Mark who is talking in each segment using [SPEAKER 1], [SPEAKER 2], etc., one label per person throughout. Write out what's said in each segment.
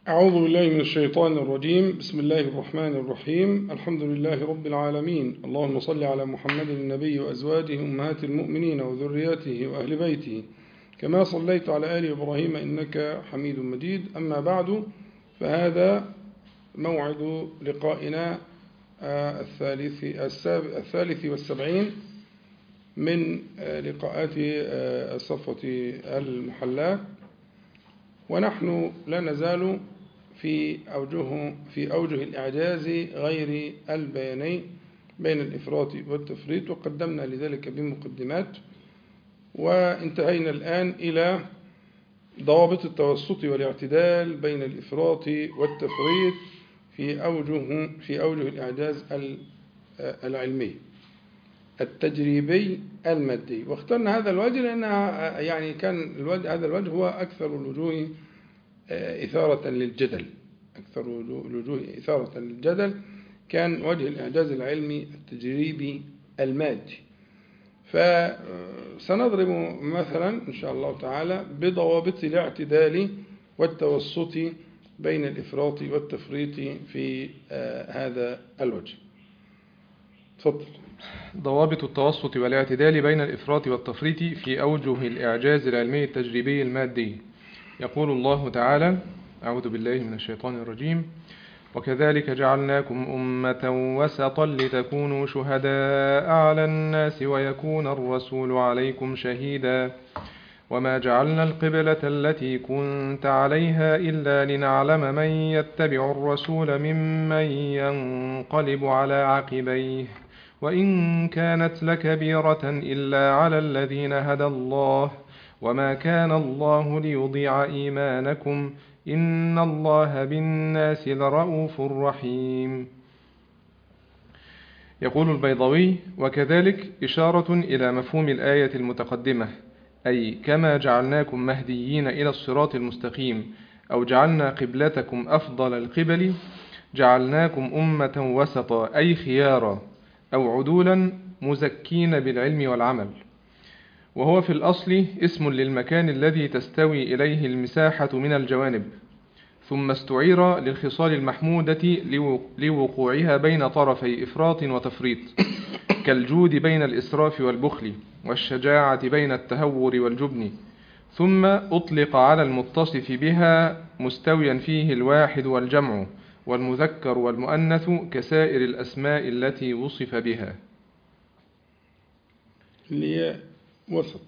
[SPEAKER 1] أعوذ بالله من الشيطان الرجيم بسم الله الرحمن الرحيم الحمد لله رب العالمين اللهم صل على محمد النبي وأزواجه أمهات المؤمنين وذرياته وأهل بيته كما صليت على آل إبراهيم إنك حميد مجيد أما بعد فهذا موعد لقائنا الثالث, الثالث والسبعين من لقاءات الصفوة المحلاة ونحن لا نزال في أوجه, في أوجه الإعجاز غير البياني بين الإفراط والتفريط وقدمنا لذلك بمقدمات وانتهينا الآن إلى ضوابط التوسط والاعتدال بين الإفراط والتفريط في أوجه, في أوجه الإعجاز العلمي التجريبي المادي واخترنا هذا الوجه لأنها يعني كان الوجه هذا الوجه هو أكثر الوجوه إثارة للجدل أكثر الوجوه إثارة للجدل كان وجه الإعجاز العلمي التجريبي المادي فسنضرب مثلا إن شاء الله تعالى بضوابط الاعتدال والتوسط بين الإفراط والتفريط في هذا الوجه تفضل
[SPEAKER 2] ضوابط التوسط والاعتدال بين الإفراط والتفريط في أوجه الإعجاز العلمي التجريبي المادي يقول الله تعالى أعوذ بالله من الشيطان الرجيم وكذلك جعلناكم أمة وسطا لتكونوا شهداء على الناس ويكون الرسول عليكم شهيدا وما جعلنا القبلة التي كنت عليها إلا لنعلم من يتبع الرسول ممن ينقلب على عقبيه وإن كانت لكبيرة إلا على الذين هدى الله وما كان الله ليضيع إيمانكم إن الله بالناس لرؤوف رحيم يقول البيضوي وكذلك إشارة إلى مفهوم الآية المتقدمة أي كما جعلناكم مهديين إلى الصراط المستقيم أو جعلنا قبلتكم أفضل القبل جعلناكم أمة وسطا أي خيارا أو عدولا مزكين بالعلم والعمل وهو في الأصل اسم للمكان الذي تستوي إليه المساحة من الجوانب ثم استعير للخصال المحمودة لوقوعها بين طرفي إفراط وتفريط كالجود بين الإسراف والبخل والشجاعة بين التهور والجبن ثم أطلق على المتصف بها مستويا فيه الواحد والجمع والمذكر والمؤنث كسائر الأسماء التي وصف بها
[SPEAKER 1] اللي وسط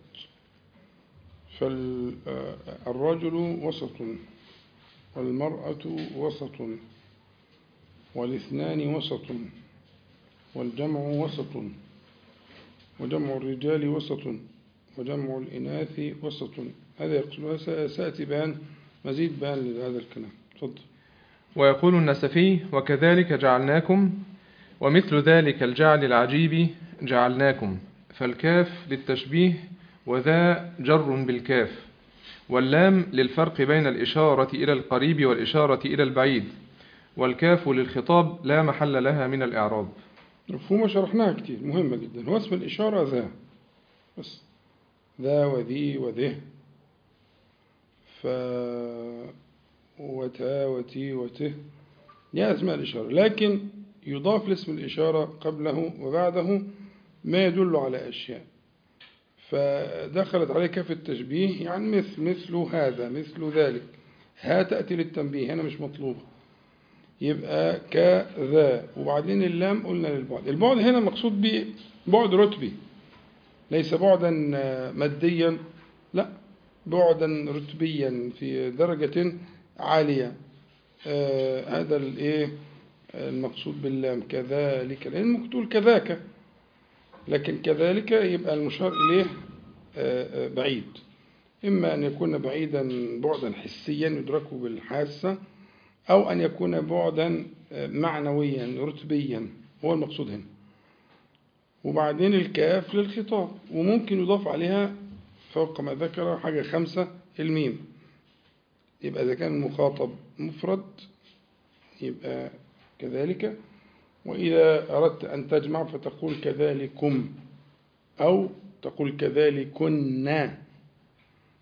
[SPEAKER 1] فالرجل وسط والمرأة وسط والاثنان وسط والجمع وسط وجمع الرجال وسط وجمع الإناث وسط هذا يقصدها سأتي بيان مزيد بيان لهذا الكلام تفضل
[SPEAKER 2] ويقول النسفي وكذلك جعلناكم ومثل ذلك الجعل العجيب جعلناكم فالكاف للتشبيه وذا جر بالكاف واللام للفرق بين الإشارة إلى القريب والإشارة إلى البعيد والكاف للخطاب لا محل لها من الإعراب
[SPEAKER 1] مفهومة شرحناها كتير مهمة جدا هو اسم الإشارة ذا بس ذا وذي وذه ف وتا وتي وته دي أسماء الإشارة لكن يضاف لاسم الإشارة قبله وبعده ما يدل على أشياء فدخلت عليه كاف التشبيه يعني مثل مثل هذا مثل ذلك ها تأتي للتنبيه هنا مش مطلوبة يبقى كذا وبعدين اللام قلنا للبعد البعد هنا مقصود به بعد رتبي ليس بعدا ماديا لا بعدا رتبيا في درجة عالية آه هذا الايه المقصود باللام كذلك لأن ممكن تقول كذاك لكن كذلك يبقى المشار إليه آه آه بعيد إما أن يكون بعيدا بعدا حسيا يدركه بالحاسة أو أن يكون بعدا معنويا رتبيا هو المقصود هنا وبعدين الكاف للخطاب وممكن يضاف عليها فوق ما ذكر حاجة خمسة الميم يبقى إذا كان المخاطب مفرد يبقى كذلك وإذا أردت أن تجمع فتقول كذلكم أو تقول كذلكن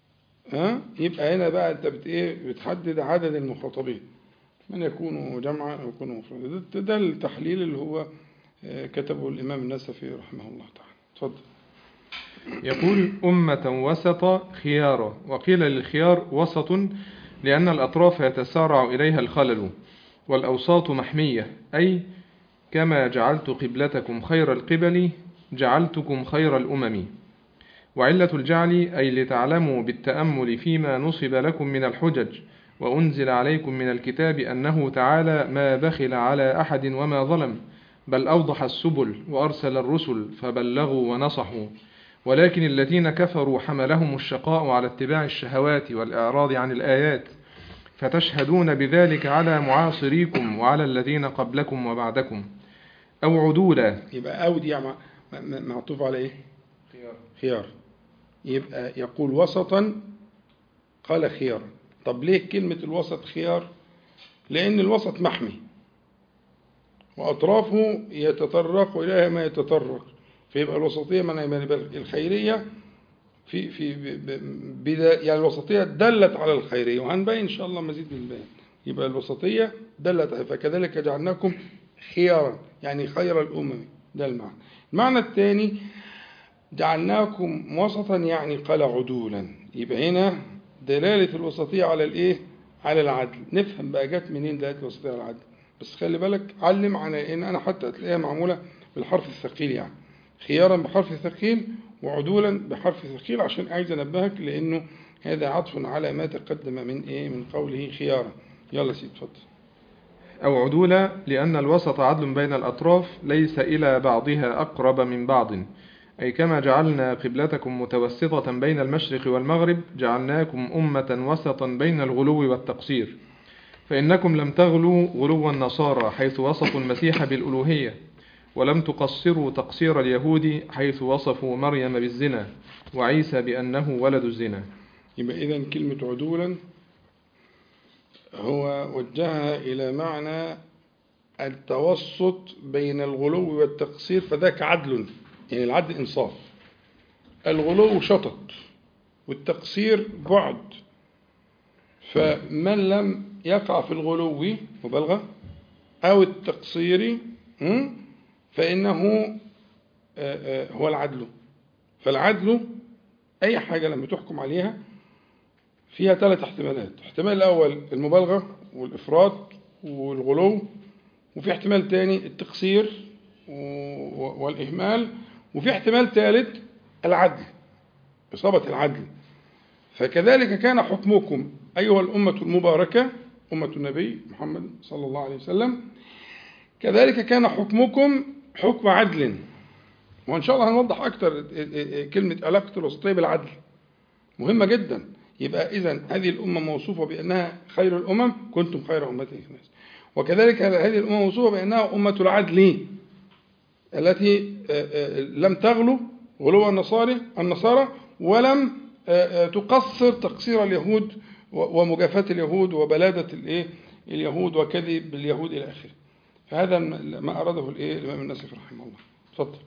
[SPEAKER 1] ها يبقى هنا بقى انت بت ايه بتحدد عدد المخاطبين من يكونوا جمعا او يكونوا مفردا ده, ده التحليل اللي هو آه، كتبه الامام النسفي رحمه الله تعالى اتفضل
[SPEAKER 2] يقول أمة وسط خيارا وقيل للخيار وسط لأن الأطراف يتسارع إليها الخلل والأوساط محمية أي كما جعلت قبلتكم خير القبل جعلتكم خير الأمم وعلة الجعل أي لتعلموا بالتأمل فيما نصب لكم من الحجج وأنزل عليكم من الكتاب أنه تعالى ما بخل على أحد وما ظلم بل أوضح السبل وأرسل الرسل فبلغوا ونصحوا ولكن الذين كفروا حملهم الشقاء على اتباع الشهوات والإعراض عن الآيات فتشهدون بذلك على معاصريكم وعلى الذين قبلكم وبعدكم أو عدولا
[SPEAKER 1] يبقى أو دي مع- م- معطوف على إيه؟ خيار يبقى يقول وسطا قال خيارا طب ليه كلمة الوسط خيار؟ لأن الوسط محمي وأطرافه يتطرق إليها ما يتطرق فيبقى الوسطية من يبقى الخيرية في في ب- ب- بدا يعني الوسطية دلت على الخيرية وهنبين إن شاء الله مزيد من البيان يبقى الوسطية دلت على فكذلك جعلناكم خيارا يعني خير الأمم ده المعنى المعنى الثاني جعلناكم وسطا يعني قال عدولا يبقى هنا دلالة الوسطية على الإيه؟ على العدل نفهم بقى جت منين دلالة الوسطية على العدل بس خلي بالك علم على إن أنا حتى هتلاقيها معمولة بالحرف الثقيل يعني خيارا بحرف ثقيل وعدولا بحرف ثقيل عشان عايز أنبهك لأنه هذا عطف على ما تقدم من إيه من قوله خيارا يلا سيد اتفضل
[SPEAKER 2] أو عدولا لأن الوسط عدل بين الأطراف ليس إلى بعضها أقرب من بعض أي كما جعلنا قبلتكم متوسطة بين المشرق والمغرب جعلناكم أمة وسطا بين الغلو والتقصير فإنكم لم تغلوا غلو النصارى حيث وصفوا المسيح بالألوهية ولم تقصروا تقصير اليهود حيث وصفوا مريم بالزنا وعيسى بأنه ولد الزنا
[SPEAKER 1] يبقى إذا كلمة عدولا هو وجهها إلى معنى التوسط بين الغلو والتقصير فذاك عدل يعني العدل إنصاف الغلو شطط والتقصير بعد فمن لم يقع في الغلو مبالغة أو التقصير م? فإنه آه، آه، هو العدل فالعدل أي حاجة لما تحكم عليها فيها ثلاث احتمالات الاحتمال الأول المبالغة والإفراط والغلو وفي احتمال تاني التقصير و- والإهمال وفي احتمال ثالث العدل إصابة العدل فكذلك كان حكمكم أيها الأمة المباركة أمة النبي محمد صلى الله عليه وسلم كذلك كان حكمكم حكم عدل وإن شاء الله هنوضح أكتر كلمة علاقة الوسطية بالعدل مهمة جدا يبقى إذا هذه الأمة موصوفة بأنها خير الأمم كنتم خير أمة للناس وكذلك هذه الأمة موصوفة بأنها أمة العدل التي آه، آه، لم تغلو غلو النصارى النصارى ولم آه، آه، تقصر تقصير اليهود و- ومجافاة اليهود وبلادة الايه اليهود وكذب اليهود إلى آخره فهذا ما أراده الايه الإمام النسفي رحمه الله تفضل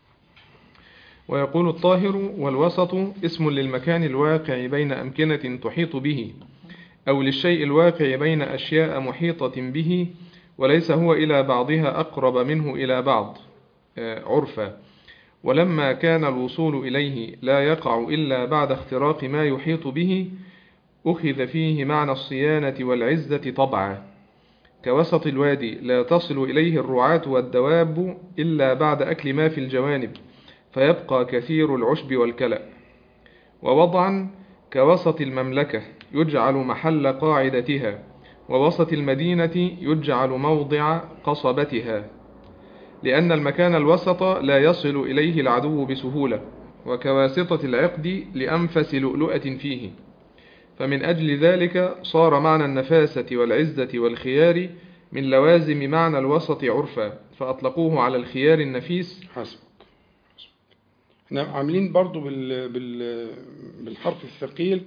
[SPEAKER 2] ويقول الطاهر والوسط اسم للمكان الواقع بين أمكنة تحيط به أو للشيء الواقع بين أشياء محيطة به وليس هو إلى بعضها أقرب منه إلى بعض آه، عرفا ولما كان الوصول إليه لا يقع إلا بعد اختراق ما يحيط به أخذ فيه معنى الصيانة والعزة طبعا كوسط الوادي لا تصل إليه الرعاة والدواب إلا بعد أكل ما في الجوانب فيبقى كثير العشب والكلأ ووضعا كوسط المملكة يجعل محل قاعدتها ووسط المدينة يجعل موضع قصبتها لأن المكان الوسط لا يصل إليه العدو بسهولة وكواسطة العقد لأنفس لؤلؤة فيه فمن أجل ذلك صار معنى النفاسة والعزة والخيار من لوازم معنى الوسط عرفا فأطلقوه على الخيار النفيس
[SPEAKER 1] حسبك احنا عاملين برضو بال بال بالحرف الثقيل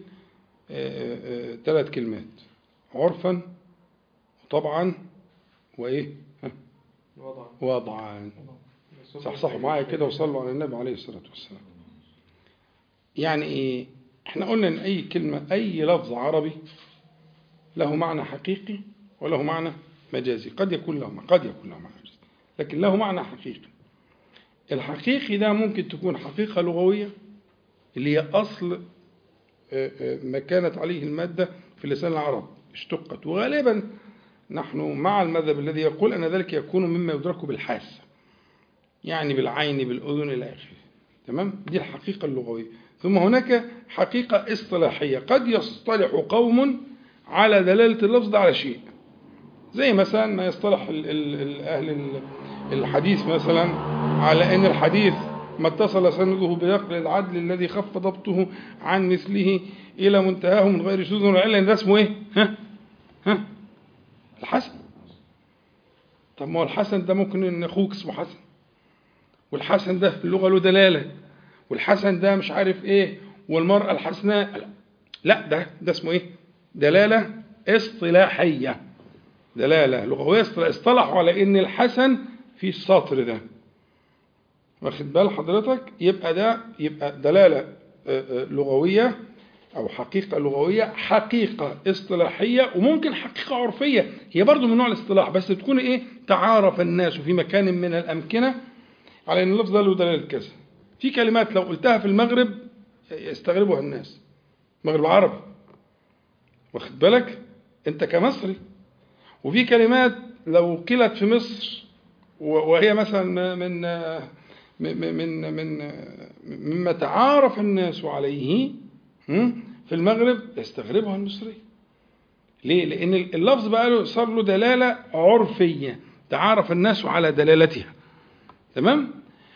[SPEAKER 1] ثلاث كلمات عرفا وطبعا وايه ها، وضعا صحصحوا معايا كده وصلوا على النبي عليه الصلاة والسلام يعني ايه احنا قلنا ان اي كلمة اي لفظ عربي له معنى حقيقي وله معنى مجازي قد يكون له قد يكون له معنى مجازي لكن له معنى حقيقي الحقيقي ده ممكن تكون حقيقة لغوية اللي هي أصل آه، آه، ما كانت عليه المادة في لسان العرب اشتقت وغالبا نحن مع المذهب الذي يقول أن ذلك يكون مما يدرك بالحاسة يعني بالعين بالأذن إلى آخره تمام دي الحقيقة اللغوية ثم هناك حقيقة اصطلاحية قد يصطلح قوم على دلالة اللفظ ده على شيء زي مثلا ما يصطلح ال- ال- ال- أهل ال- الحديث مثلا على أن الحديث ما اتصل سنده بنقل العدل الذي خف ضبطه عن مثله إلى منتهاه من غير شذوذ ولا علة ده اسمه إيه؟ ها؟ ها؟ الحسن طب ما هو الحسن ده ممكن ان اخوك اسمه حسن والحسن ده في اللغه له دلاله والحسن ده مش عارف ايه والمراه الحسناء لا ده ده اسمه ايه دلاله اصطلاحيه دلاله لغويه اصطلاح- اصطلحوا على ان الحسن في السطر ده واخد بال حضرتك يبقى ده يبقى دلاله آه، آه، لغويه أو حقيقة لغوية حقيقة اصطلاحية وممكن حقيقة عرفية هي برضو من نوع الاصطلاح بس تكون إيه تعارف الناس في مكان من الأمكنة على أن اللفظ ده له دلالة كذا في كلمات لو قلتها في المغرب يستغربها الناس المغرب العربي واخد بالك أنت كمصري وفي كلمات لو قيلت في مصر وهي مثلا من من من من مما تعارف الناس عليه في المغرب يستغربها المصري ليه؟ لأن اللفظ بقى له صار له دلالة عرفية تعارف الناس على دلالتها تمام؟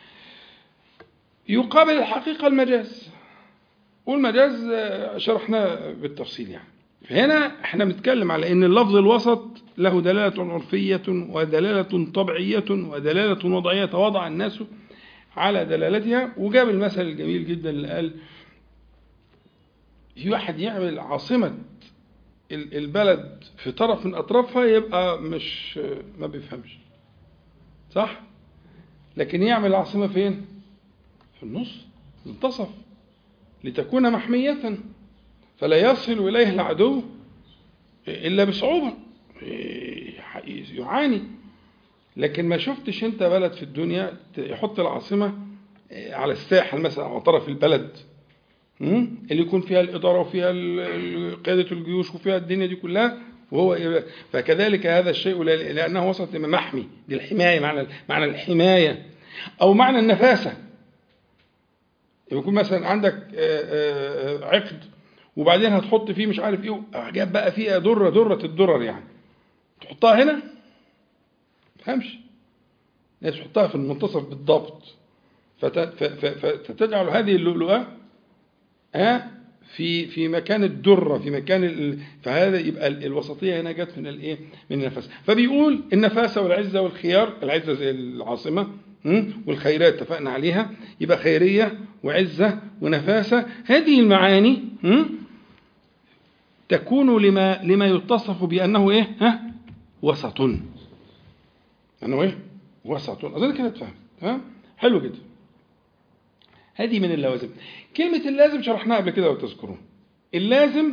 [SPEAKER 1] يقابل الحقيقة المجاز والمجاز شرحناه بالتفصيل يعني فهنا احنا بنتكلم على ان اللفظ الوسط له دلالة عرفية ودلالة طبيعية ودلالة وضعية تواضع الناس على دلالتها وجاب المثل الجميل جدا اللي قال في واحد يعمل عاصمة البلد في طرف من أطرافها يبقى مش ما بيفهمش صح؟ لكن يعمل العاصمة فين؟ في النص في المنتصف لتكون محمية فلا يصل إليه العدو إلا بصعوبة يعاني لكن ما شفتش أنت بلد في الدنيا يحط العاصمة على الساحل مثلا أو طرف البلد اللي يكون فيها الإدارة وفيها قيادة الجيوش وفيها الدنيا دي كلها وهو فكذلك هذا الشيء لأنه وصلت محمي دي الحماية معنى معنى الحماية أو معنى النفاسة يكون مثلا عندك عقد وبعدين هتحط فيه مش عارف ايه جاب بقى فيها درة درة الدرر يعني تحطها هنا تفهمش الناس تحطها في المنتصف بالضبط فتجعل هذه اللؤلؤة ها في في مكان الدره في مكان ال... فهذا يبقى الوسطيه هنا جت من الايه؟ من النفاسه فبيقول النفاسه والعزه والخيار العزه زي العاصمه والخيرات اتفقنا عليها يبقى خيريه وعزه ونفاسه هذه المعاني تكون لما لما يتصف بانه ايه؟ ها؟ وسط انه ايه؟ وسط اظن كده اتفهم تمام؟ حلو جدا هذه من اللوازم كلمة اللازم شرحناها قبل كده لو تذكرون اللازم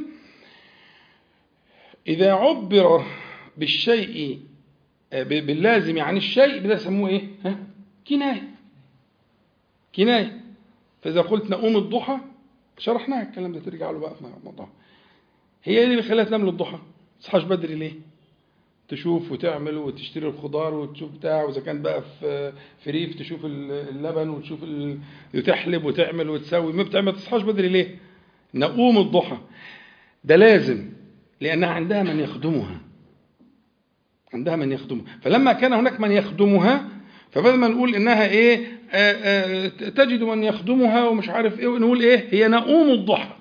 [SPEAKER 1] إذا عبر بالشيء باللازم يعني الشيء ده يسموه إيه؟ ها؟ كناية كناية فإذا قلت نقوم الضحى شرحناها الكلام ده ترجع له بقى في الموضوع هي اللي بيخليها تنام للضحى تصحاش بدري ليه؟ تشوف وتعمل وتشتري الخضار وتشوف بتاع واذا كان بقى في في ريف تشوف اللبن وتشوف وتحلب وتعمل وتسوي ما بتعمل ما تصحاش بدري ليه؟ نقوم الضحى ده لازم لانها عندها من يخدمها عندها من يخدمها فلما كان هناك من يخدمها فبدل ما نقول انها ايه آآ آآ تجد من يخدمها ومش عارف ايه ونقول ايه هي نقوم الضحى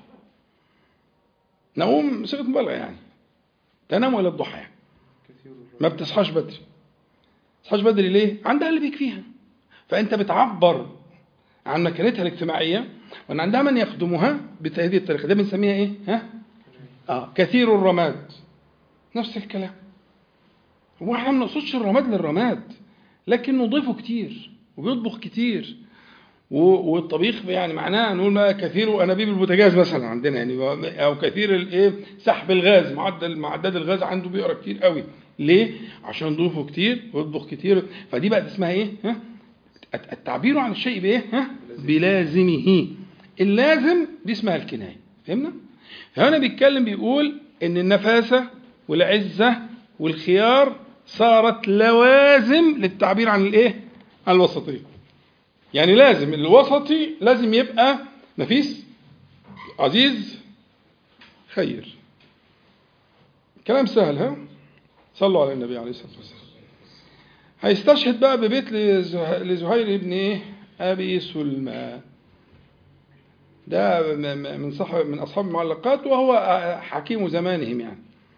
[SPEAKER 1] نقوم صيغه مبالغه يعني تنام الى الضحى يعني ما بتصحاش بدري تصحاش بدري ليه عندها اللي بيكفيها فانت بتعبر عن مكانتها الاجتماعيه وان عندها من يخدمها بهذه الطريقه ده بنسميها ايه ها اه كثير الرماد نفس الكلام هو احنا ما بنقصدش الرماد للرماد لكن نضيفه كتير وبيطبخ كتير و- والطبيخ يعني معناه نقول ما كثير انابيب البوتاجاز مثلا عندنا يعني او كثير الايه سحب الغاز معدل معدات الغاز عنده بيقرا كتير قوي ليه؟ عشان ضيوفه كتير ويطبخ كتير فدي بقت اسمها ايه؟ ها؟ الت- التعبير عن الشيء بايه؟ ها؟ بلازمه اللازم دي اسمها الكنايه فهمنا؟ فهنا بيتكلم بيقول ان النفاسه والعزه والخيار صارت لوازم للتعبير عن الايه؟ عن الوسطيه يعني لازم الوسطي لازم يبقى نفيس عزيز خير كلام سهل ها صلوا على النبي عليه الصلاة والسلام هيستشهد بقى ببيت لزه- لزهير ابن ايه ابي سلمى ده م- م- من صاحب من اصحاب المعلقات وهو حكيم زمانهم يعني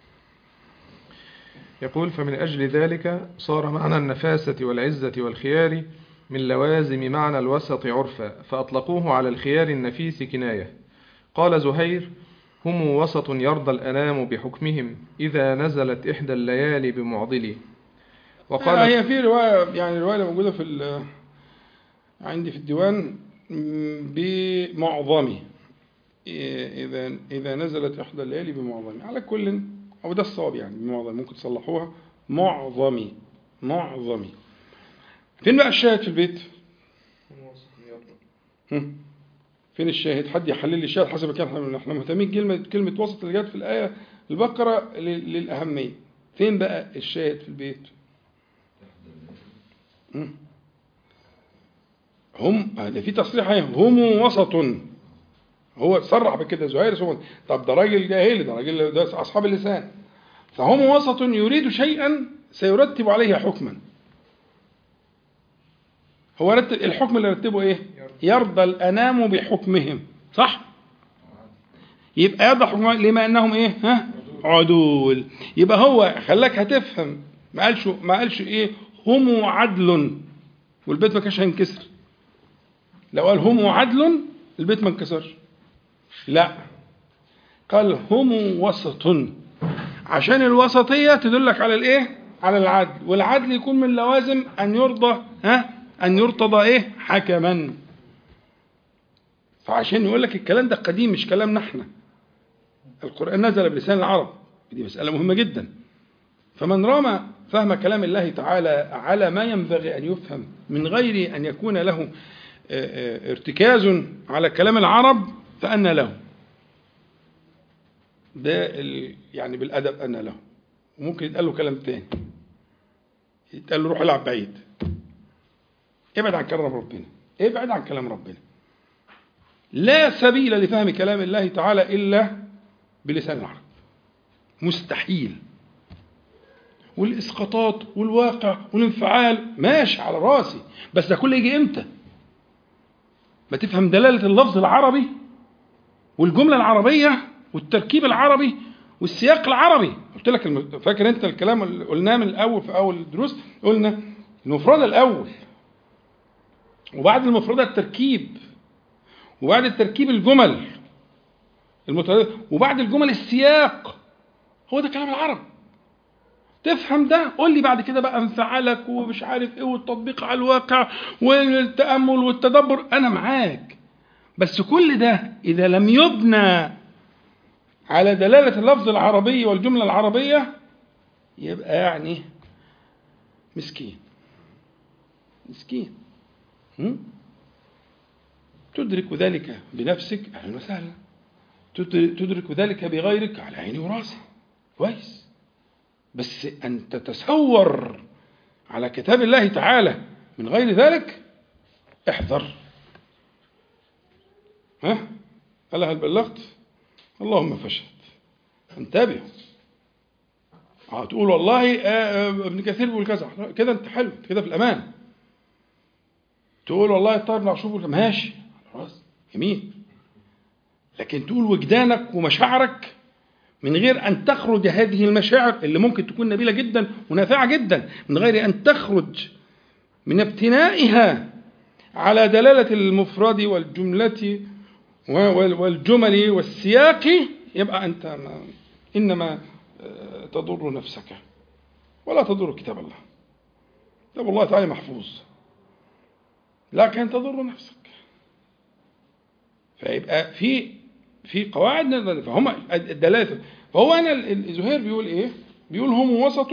[SPEAKER 2] يقول فمن أجل ذلك صار معنى النفاسة والعزة والخيار من لوازم معنى الوسط عرفا فأطلقوه على الخيار النفيس كناية قال زهير هم وسط يرضى الأنام بحكمهم إذا نزلت إحدى الليالي بمعضلي
[SPEAKER 1] قال
[SPEAKER 2] وقال
[SPEAKER 1] هي في رواية يعني رواية موجودة في ال- عندي في الديوان م- بمعظمه إيه، إذا إذا نزلت إحدى الليالي بمعظمه على كل أو ده الصواب يعني بمعظم ممكن تصلحوها معظمي معظمي فين بقى الشاهد في البيت؟ هم؟ فين الشاهد؟ حد يحلل لي الشاهد حسب كان احنا احنا مهتمين كلمة كلمة وسط اللي جت في الآية البقرة لل- للأهمية. فين بقى الشاهد في البيت؟ هم؟ هم ده في تصريح اهي هم وسط هو صرح بكده زهير سبحانه طب ده راجل جاهلي ده راجل ده اصحاب اللسان فهم وسط يريد شيئا سيرتب عليه حكما هو رتب الحكم اللي رتبه ايه يرضى الانام بحكمهم صح يبقى يرضى حكمهم لما انهم ايه ها عدول يبقى هو خلاك هتفهم ما قالش ما قالش ايه هم عدل والبيت ما كانش هينكسر لو قال هم عدل البيت ما انكسرش لا قال هم وسط عشان الوسطية تدلك على الايه على العدل والعدل يكون من لوازم ان يرضى ها ان يرتضى ايه حكما فعشان يقول لك الكلام ده قديم مش كلامنا احنا القرآن نزل بلسان العرب دي مسألة مهمة جدا فمن رام فهم كلام الله تعالى على ما ينبغي أن يفهم من غير أن يكون له آه، آه، ارتكاز على كلام العرب فأن له ده ال- يعني بالأدب أن له وممكن يتقال له كلام تاني يتقال له روح العب بعيد ابعد عن كلام ربنا ابعد عن كلام ربنا لا سبيل لفهم كلام الله تعالى إلا بلسان العرب مستحيل والاسقاطات والواقع والانفعال ماشي على راسي بس ده كله يجي امتى ما تفهم دلاله اللفظ العربي والجمله العربيه والتركيب العربي والسياق العربي قلت لك الم- فاكر انت الكلام اللي قلناه من الاول في اول الدروس قلنا المفردة الاول وبعد المفردة التركيب وبعد التركيب الجمل المتردد وبعد الجمل السياق هو ده كلام العرب تفهم ده قول لي بعد كده بقى انفعالك ومش عارف ايه والتطبيق على الواقع والتامل والتدبر انا معاك بس كل ده اذا لم يبنى على دلاله اللفظ العربي والجمله العربيه يبقى يعني مسكين مسكين هم؟ تدرك ذلك بنفسك اهلا وسهلا تدرك ذلك بغيرك على عيني وراسي كويس بس أن تتسور على كتاب الله تعالى من غير ذلك احذر ها قال هل بلغت اللهم فاشهد انتبه هتقول والله آه ابن كثير بيقول كذا كده انت حلو كده في الامان تقول والله الطاهر بن عاشور ماشي خلاص جميل لكن تقول وجدانك ومشاعرك من غير أن تخرج هذه المشاعر اللي ممكن تكون نبيلة جدا ونافعة جدا من غير أن تخرج من ابتنائها على دلالة المفرد والجملة والجمل والسياق يبقى أنت ما إنما تضر نفسك ولا تضر كتاب الله كتاب الله تعالى محفوظ لكن تضر نفسك فيبقى في في قواعد نقدر- فهم الدلاله فهو انا ال- زهير بيقول ايه؟ بيقول هم وسط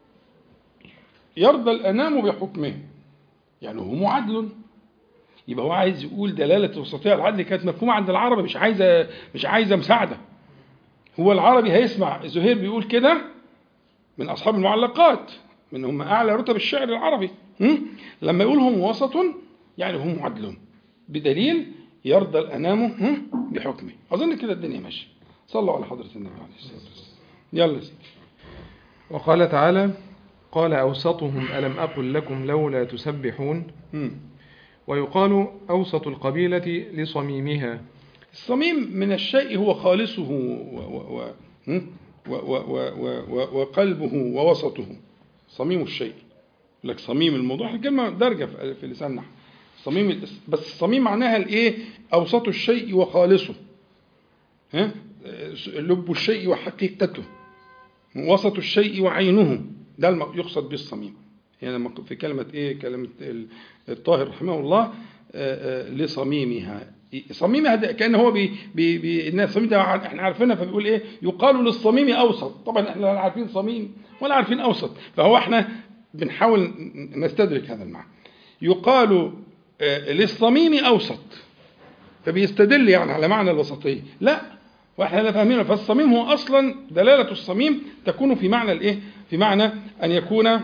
[SPEAKER 1] يرضى الانام بحكمه يعني هم عدل يبقى هو عايز يقول دلاله الوسطيه العدل كانت مفهومه عند العربي مش عايزه مش عايزه مساعده هو العربي هيسمع زهير بيقول كده من اصحاب المعلقات من هم اعلى رتب الشعر العربي م? لما يقول هم وسط يعني هم عدل بدليل يرضى الانام م? بحكمه اظن كده الدنيا ماشيه صلوا على حضره النبي عليه الصلاه والسلام يلا يا سيدي.
[SPEAKER 2] وقال تعالى قال أوسطهم ألم أقل لكم لولا تسبحون
[SPEAKER 1] م.
[SPEAKER 2] ويقال أوسط القبيلة لصميمها
[SPEAKER 1] الصميم من الشيء هو خالصه و و و م? و و و و و وقلبه ووسطه صميم الشيء يقول لك صميم الموضوع الكلمة درجة في في لسان النحو صميم الاس- بس الصميم معناها الايه اوسط الشيء وخالصه ها لب الشيء وحقيقته وسط الشيء وعينه ده الم- يقصد به الصميم يعني لما في كلمة ايه كلمة ال- الطاهر رحمه الله آه، آه، لصميمها صميمها ده كان هو بي بي بي الناس صميم ده احنا عارفينها فبيقول ايه يقال للصميم اوسط طبعا احنا لا عارفين صميم ولا عارفين اوسط فهو احنا بنحاول ن- نستدرك هذا المعنى يقال آه، للصميم اوسط فبيستدل يعني على معنى الوسطيه لا واحنا لا فاهمينه فالصميم هو اصلا دلاله الصميم تكون في معنى الايه في معنى ان يكون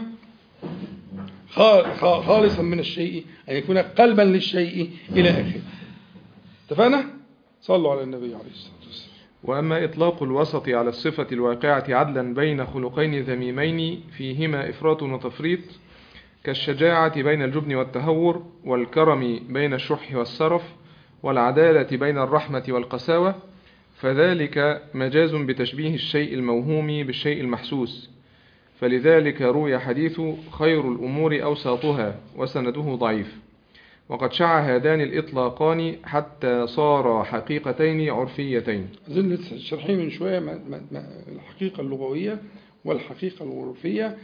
[SPEAKER 1] خا- خا- خالصا من الشيء ان يكون قلبا للشيء الى اخره اتفقنا صلوا على النبي عليه الصلاه والسلام
[SPEAKER 2] وأما إطلاق الوسط على الصفة الواقعة عدلا بين خلقين ذميمين فيهما إفراط وتفريط كالشجاعة بين الجبن والتهور والكرم بين الشح والسرف والعدالة بين الرحمة والقساوة فذلك مجاز بتشبيه الشيء الموهوم بالشيء المحسوس فلذلك روي حديث خير الأمور أوساطها وسنده ضعيف وقد شع هذان الإطلاقان حتى صارا حقيقتين عرفيتين
[SPEAKER 1] اظن لسه شرحين من شويه ما ما ما الحقيقه اللغويه والحقيقه العرفيه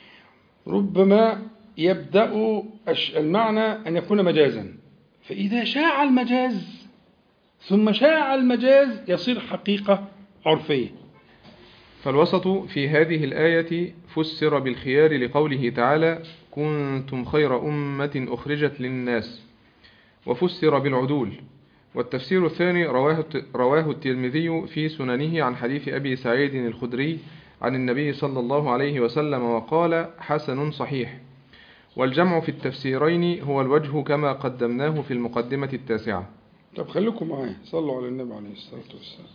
[SPEAKER 1] ربما يبدا الش- المعنى ان يكون مجازا فاذا شاع المجاز ثم شاع المجاز يصير حقيقه عرفيه
[SPEAKER 2] فالوسط في هذه الآية فسر بالخيار لقوله تعالى كنتم خير أمة أخرجت للناس وفسر بالعدول والتفسير الثاني رواه رواه الترمذي في سننه عن حديث أبي سعيد الخدري عن النبي صلى الله عليه وسلم وقال حسن صحيح والجمع في التفسيرين هو الوجه كما قدمناه في المقدمة التاسعة
[SPEAKER 1] طب خليكم معايا صلوا على النبي عليه الصلاة والسلام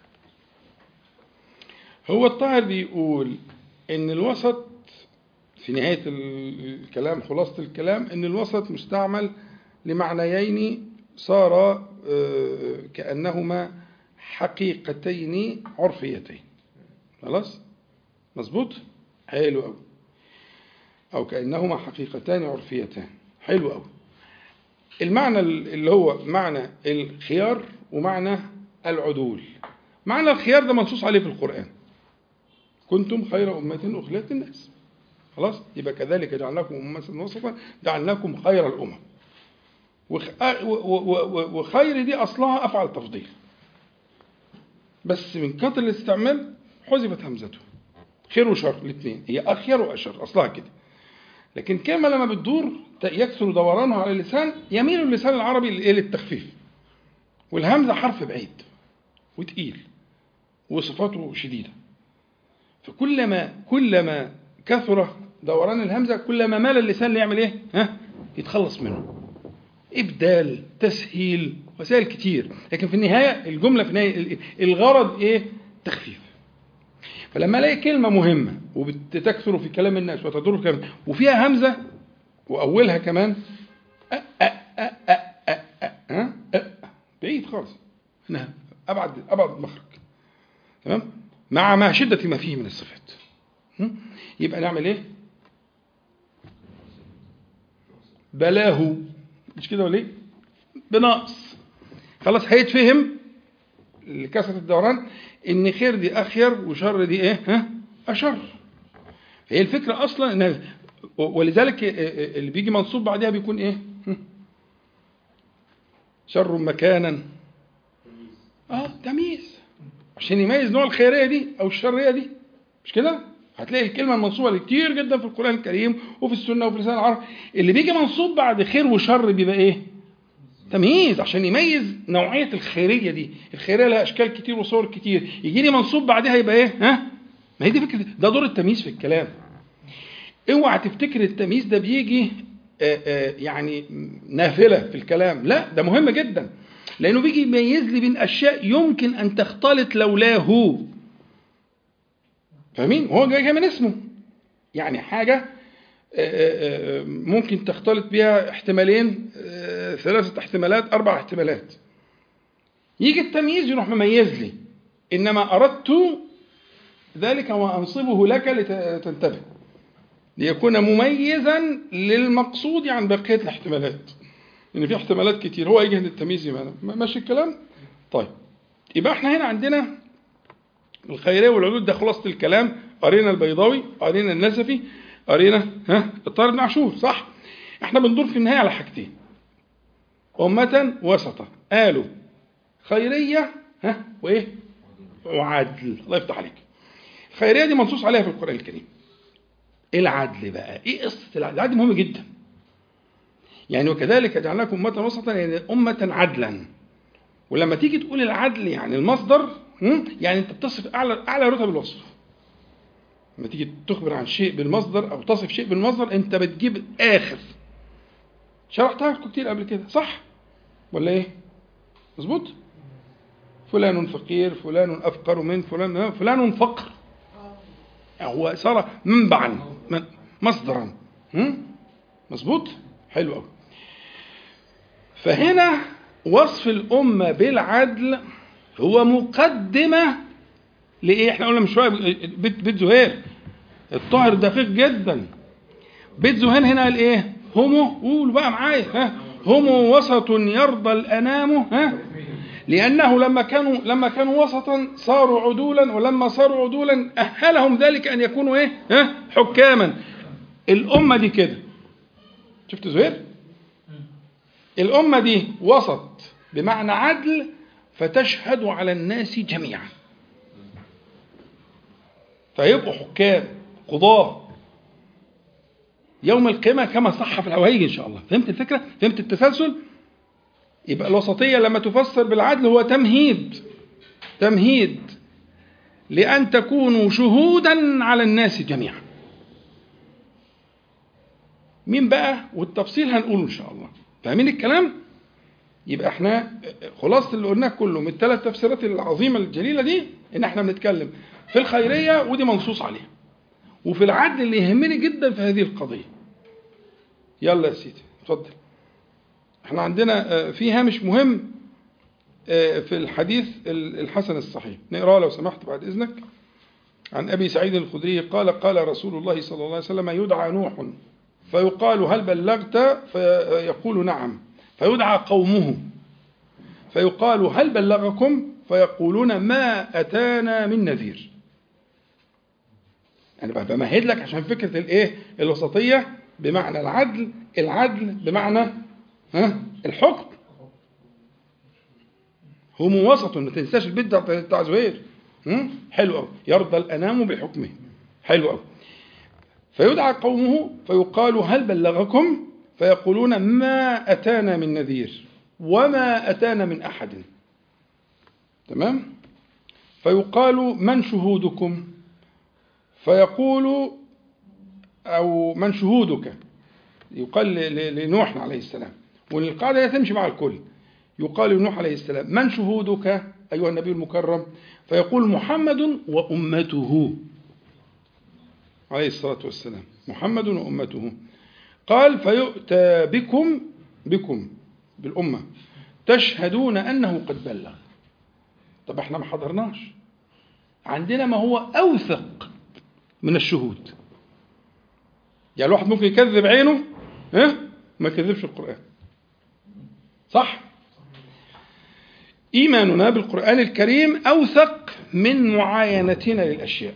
[SPEAKER 1] هو الطاهر بيقول ان الوسط في نهاية ال- الكلام خلاصة الكلام ان الوسط مستعمل لمعنيين صار آه، كأنهما حقيقتين عرفيتين خلاص مظبوط حلو قوي او كأنهما حقيقتان عرفيتان حلو قوي المعنى اللي هو معنى الخيار ومعنى العدول معنى الخيار ده منصوص عليه في القرآن كنتم خير أمة أخرجت الناس خلاص يبقى كذلك جعلناكم أمة وسطا جعلناكم خير الأمم وخ- آ- و- و- و- وخير دي أصلها أفعل تفضيل بس من كتر الاستعمال حذفت همزته خير وشر الاثنين هي أخير وأشر أصلها كده لكن كلمة لما بتدور ت- يكثر دورانها على اللسان يميل اللسان العربي لإيه؟ للتخفيف والهمزة حرف بعيد وتقيل وصفاته شديدة فكلما كلما كثر دوران الهمزة كلما مال اللسان ليعمل ايه؟ ها؟ يتخلص منه إبدال تسهيل وسائل كتير لكن في النهاية الجملة في النهاية الغرض ايه؟ تخفيف فلما الاقي كلمة مهمة وبتكثر في كلام الناس وتدور في كلام وفيها همزة وأولها كمان أ أ أ أ أ أ ها؟ أ بعيد خالص هنا أبعد أبعد مخرج تمام مع ما شدة ما فيه من الصفات هم؟ يبقى نعمل ايه؟ بلاه مش كده ولا ايه؟ بنقص خلاص هيتفهم لكثرة الدوران ان خير دي اخير وشر دي ايه؟ ها؟ اشر هي الفكرة اصلا ان ولذلك اللي بيجي منصوب بعدها بيكون ايه؟ هم؟ شر مكانا اه تمييز عشان يميز نوع الخيريه دي او الشريه دي مش كده هتلاقي الكلمه المنصوبه اللي كتير جدا في القران الكريم وفي السنه وفي لسان العرب اللي بيجي منصوب بعد خير وشر بيبقى ايه تمييز عشان يميز نوعيه الخيريه دي الخيريه لها اشكال كتير وصور كتير يجي لي منصوب بعدها يبقى ايه ها ما هي دي فكره ده دور التمييز في الكلام اوعى تفتكر التمييز ده بيجي آه، آه، يعني نافله في الكلام لا ده مهم جدا لانه بيجي يميز لي بين اشياء يمكن ان تختلط لولاه فاهمين هو جاي من اسمه يعني حاجه آه، آه، آه، ممكن تختلط بها احتمالين آه، ثلاثه احتمالات اربع احتمالات يجي التمييز يروح مميز لي انما اردت ذلك وانصبه لك لتنتبه ليكون مميزا للمقصود عن بقيه الاحتمالات ان في احتمالات كتير هو يجي عند التمييز يبقى ماشي الكلام طيب يبقى احنا هنا عندنا الخيريه والعدود ده خلاصه الكلام قرينا البيضاوي قرينا النسفي قرينا ها الطاهر بن عاشور صح احنا بندور في النهايه على حاجتين أمة وسطا قالوا خيرية ها وإيه؟ وعدل الله يفتح عليك الخيرية دي منصوص عليها في القرآن الكريم العدل بقى إيه قصة العدل؟ العدل مهم جدا يعني وكذلك جعلناكم أمة وسطا يعني أمة عدلا ولما تيجي تقول العدل يعني المصدر هم؟ يعني أنت بتصف أعلى أعلى رتب الوصف لما تيجي تخبر عن شيء بالمصدر أو تصف شيء بالمصدر أنت بتجيب آخر شرحتها لكم كتير قبل كده صح ولا ايه مظبوط فلان فقير فلان افقر من فلان فلان فقر هو صار منبعا من- مصدرا هم؟ مظبوط حلو قوي فهنا وصف الأمة بالعدل هو مقدمة لإيه؟ إحنا قلنا من شوية بيت بيت زهير الطاهر دقيق جدا بيت زهير هنا قال إيه؟ هومو قولوا بقى معايا ها هومو وسط يرضى الأنام ها لأنه لما كانوا لما كانوا وسطا صاروا عدولا ولما صاروا عدولا أهلهم ذلك أن يكونوا إيه؟ ها؟ حكاما الأمة دي كده شفت زهير؟ الأمة دي وسط بمعنى عدل فتشهد على الناس جميعا فيبقوا حكام قضاة يوم القيامة كما صح في الأوهيج إن شاء الله فهمت الفكرة؟ فهمت التسلسل؟ يبقى الوسطية لما تفسر بالعدل هو تمهيد تمهيد لأن تكونوا شهودا على الناس جميعا مين بقى والتفصيل هنقوله إن شاء الله فاهمين الكلام؟ يبقى احنا خلاصة اللي قلناه كله من الثلاث تفسيرات العظيمة الجليلة دي ان احنا بنتكلم في الخيرية ودي منصوص عليها وفي العدل اللي يهمني جدا في هذه القضية يلا يا سيدي اتفضل احنا عندنا في هامش مهم في الحديث الحسن الصحيح نقراه لو سمحت بعد اذنك عن ابي سعيد الخدري قال قال رسول الله صلى الله عليه وسلم يدعى نوح فيقال هل بلغت فيقول نعم فيدعى قومه فيقال هل بلغكم فيقولون ما اتانا من نذير انا يعني بمهد لك عشان فكره الايه الوسطيه بمعنى العدل العدل بمعنى ها الحكم هم وسط ما تنساش البيت بتاع زهير حلو قوي يرضى الانام بحكمه حلو قوي فيدعى قومه فيقال هل بلغكم فيقولون ما اتانا من نذير وما اتانا من احد تمام فيقال من شهودكم فيقول او من شهودك يقال لنوح عليه السلام والقاعده تمشي مع الكل يقال لنوح عليه السلام من شهودك ايها النبي المكرم فيقول محمد وامته عليه الصلاه والسلام محمد وامته قال فيؤتى بكم بكم بالامه تشهدون انه قد بلغ طب احنا ما حضرناش عندنا ما هو اوثق من الشهود يعني الواحد ممكن يكذب عينه ها ما يكذبش القرآن صح إيماننا بالقرآن الكريم أوثق من معاينتنا للأشياء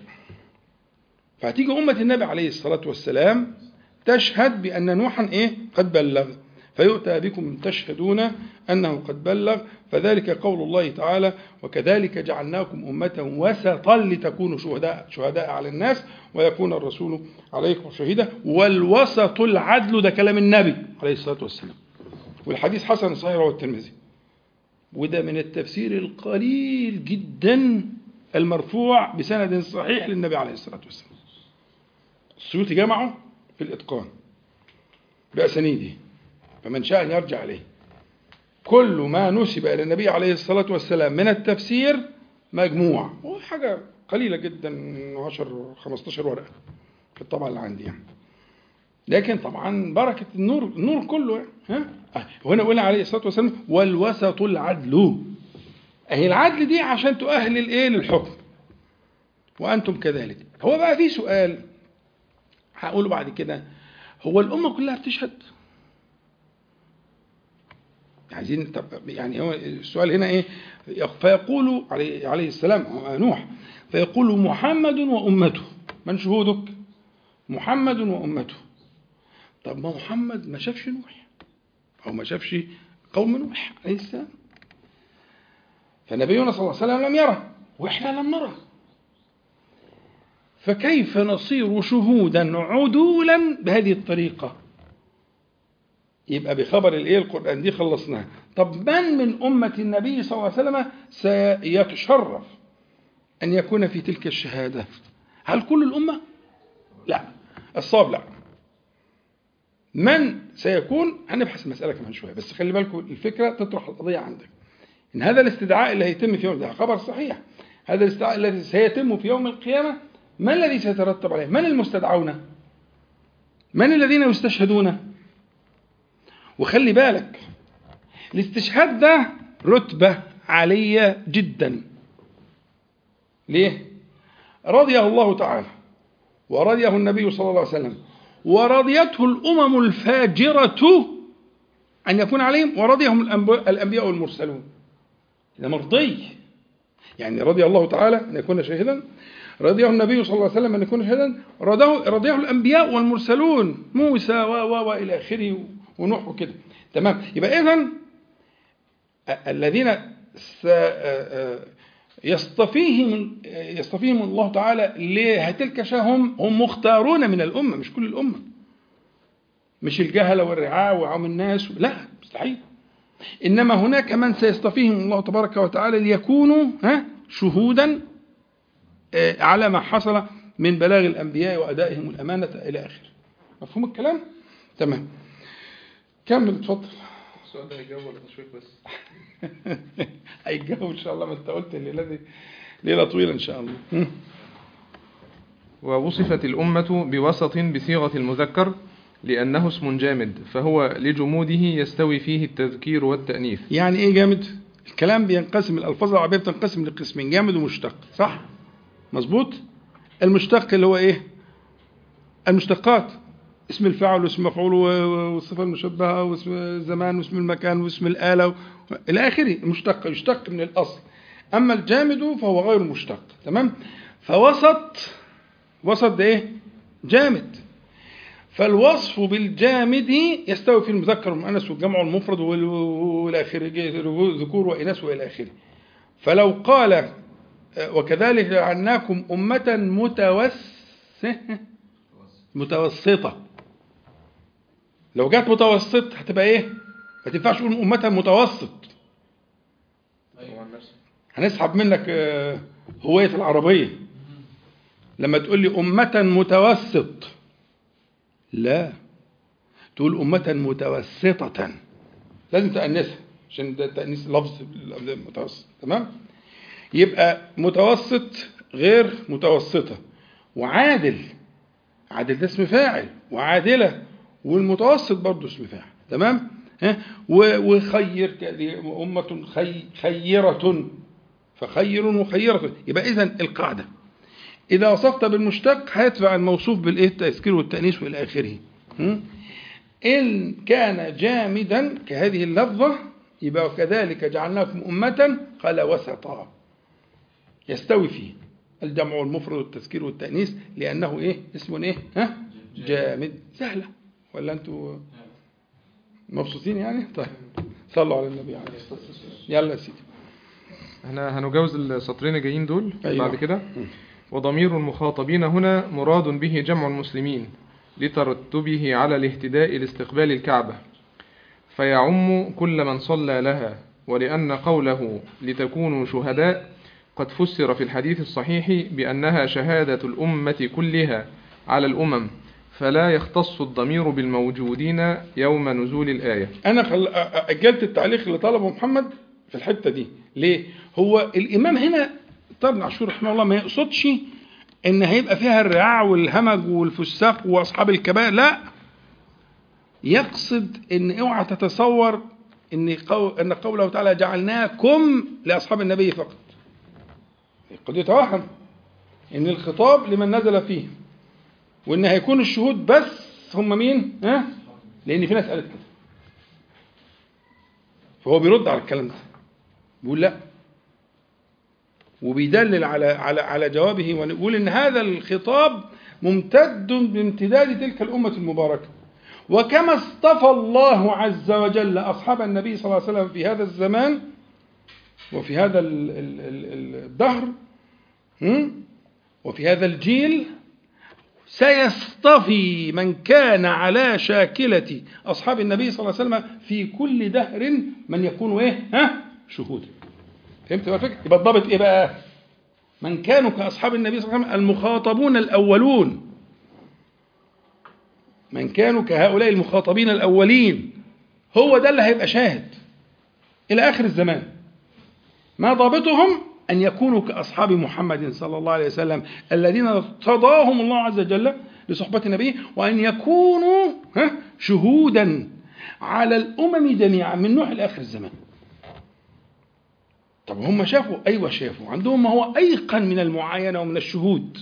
[SPEAKER 1] فهتيجي أمة النبي عليه الصلاة والسلام تشهد بأن نوحا إيه قد بلغ فيؤتى بكم تشهدون أنه قد بلغ فذلك قول الله تعالى وكذلك جعلناكم أمة وسطا لتكونوا شهداء, شهداء على الناس ويكون الرسول عليكم شهيدا والوسط العدل ده كلام النبي عليه الصلاة والسلام والحديث حسن صحيح رواه الترمذي وده من التفسير القليل جدا المرفوع بسند صحيح للنبي عليه الصلاة والسلام السيوطي جمعه في الإتقان بأسانيده فمن شاء أن يرجع إليه كل ما نسب إلى النبي عليه الصلاة والسلام من التفسير مجموع وحاجة قليلة جدا 10 15 ورقة في الطبعة اللي عندي يعني لكن طبعا بركة النور النور كله يعني ها وهنا قلنا عليه الصلاة والسلام والوسط العدل أهي العدل دي عشان تؤهل الإيه للحكم وأنتم كذلك هو بقى في سؤال هقوله بعد كده هو الأمة كلها بتشهد عايزين طب يعني هو السؤال هنا ايه فيقول عليه, عليه السلام نوح فيقول محمد وامته من شهودك محمد وامته طب ما محمد ما شافش نوح او ما شافش قوم نوح عليه السلام فنبينا صلى الله عليه وسلم لم يره واحنا لم نره فكيف نصير شهودا عدولا بهذه الطريقه يبقى بخبر الايه القران دي خلصناها طب من من امه النبي صلى الله عليه وسلم سيتشرف ان يكون في تلك الشهاده هل كل الامه لا الصواب لا من سيكون هنبحث المساله كمان شويه بس خلي بالكم الفكره تطرح القضيه عندك ان هذا الاستدعاء اللي هيتم في يوم ده خبر صحيح هذا الاستدعاء الذي سيتم في يوم القيامه ما الذي سيترتب عليه من المستدعون من الذين يستشهدون وخلي بالك الاستشهاد ده رتبة عالية جدا ليه؟ رضيه الله تعالى ورضيه النبي صلى الله عليه وسلم ورضيته الأمم الفاجرة أن يكون عليهم ورضيهم الأنبياء والمرسلون إذا مرضي يعني رضي الله تعالى أن يكون شاهدا رضيه النبي صلى الله عليه وسلم أن يكون شاهدا رضيه الأنبياء والمرسلون موسى و و وإلى آخره ونوح وكده تمام يبقى اذا الذين يصطفيهم يصطفيهم الله تعالى لتلك هم هم مختارون من الامه مش كل الامه مش الجهله والرعاع وعام الناس لا مستحيل انما هناك من سيصطفيهم الله تبارك وتعالى ليكونوا ها شهودا على ما حصل من بلاغ الانبياء وادائهم الامانه الى اخره مفهوم الكلام تمام كمل اتفضل
[SPEAKER 2] السؤال ده هيجاوب ولا تشويق بس
[SPEAKER 1] هيجاوب ان شاء الله ما انت قلت الليله دي ليله طويله ان شاء الله
[SPEAKER 2] ووصفت الأمة بوسط بصيغة المذكر لأنه اسم جامد فهو لجموده يستوي فيه التذكير والتأنيث
[SPEAKER 1] يعني ايه جامد الكلام بينقسم الالفاظ العربيه بتنقسم لقسمين جامد ومشتق صح مظبوط المشتق اللي هو ايه المشتقات اسم الفاعل واسم المفعول والصفة المشبهة واسم الزمان واسم المكان واسم الآلة و... إلى آخره مشتق يشتق من الأصل أما الجامد فهو غير مشتق تمام فوسط وسط ده إيه جامد فالوصف بالجامد يستوي في المذكر والمؤنث والجمع والمفرد والى اخره ذكور واناث والى اخره فلو قال وكذلك جعلناكم أمة متوسطة متوسطة لو جت متوسط هتبقى ايه؟ ما تنفعش تقول أمة متوسط هنسحب منك هوية العربية لما تقول لي أمة متوسط لا تقول أمة متوسطة لازم تأنسها عشان ده تأنيس لفظ متوسط تمام يبقى متوسط غير متوسطة وعادل عادل ده اسم فاعل وعادلة والمتوسط برضه اسم فاعل تمام ها وخير أمة خي خيرة فخير وخيرة يبقى إذا القاعدة إذا وصفت بالمشتق هيتبع الموصوف بالإيه التذكير والتأنيث وإلى آخره إن كان جامدا كهذه اللفظة يبقى وكذلك جعلناكم أمة قال وسطا يستوي فيه الجمع والمفرد والتذكير والتأنيث لأنه إيه اسم إيه ها جامد سهلة ولا أنتوا مبسوطين يعني طيب صلوا على النبي عليه الصلاة والسلام يلا يا سيدي
[SPEAKER 2] احنا هنجاوز السطرين الجايين دول
[SPEAKER 1] أيوة.
[SPEAKER 2] بعد كده وضمير المخاطبين هنا مراد به جمع المسلمين لترتبه على الاهتداء لاستقبال الكعبة فيعم كل من صلى لها ولأن قوله لتكونوا شهداء قد فسر في الحديث الصحيح بأنها شهادة الأمة كلها على الأمم فلا يختص الضمير بالموجودين يوم نزول الآية
[SPEAKER 1] انا خل... أ- أ- اجلت التعليق اللي طلبه محمد في الحته دي ليه هو الامام هنا طبعا عاشور رحمه الله ما يقصدش ان هيبقى فيها الرعاع والهمج والفساق واصحاب الكبائر لا يقصد ان اوعى تتصور ان قو... ان قوله تعالى جعلناكم لاصحاب النبي فقط قد يتوهم ان الخطاب لمن نزل فيه وان هيكون الشهود بس هم مين ها لان في ناس قالت كده فهو بيرد على الكلام ده بيقول لا وبيدلل على على على جوابه ويقول ان هذا الخطاب ممتد بامتداد تلك الامه المباركه وكما اصطفى الله عز وجل اصحاب النبي صلى الله عليه وسلم في هذا الزمان وفي هذا ال- ال- ال- الدهر هم؟ وفي هذا الجيل سيصطفي من كان على شاكلة أصحاب النبي صلى الله عليه وسلم في كل دهر من يكون إيه؟ ها؟ شهودا. فهمت بقى الفكرة؟ يبقى الضابط إيه بقى؟ من كانوا كأصحاب النبي صلى الله عليه وسلم المخاطبون الأولون. من كانوا كهؤلاء المخاطبين الأولين. هو ده اللي هيبقى شاهد. إلى آخر الزمان. ما ضابطهم أن يكونوا كأصحاب محمد صلى الله عليه وسلم الذين ارتضاهم الله عز وجل لصحبة النبي وأن يكونوا ها، شهودا على الأمم جميعا من نوح لآخر الزمان طب هم شافوا أيوة شافوا عندهم ما هو أيقن من المعاينة ومن الشهود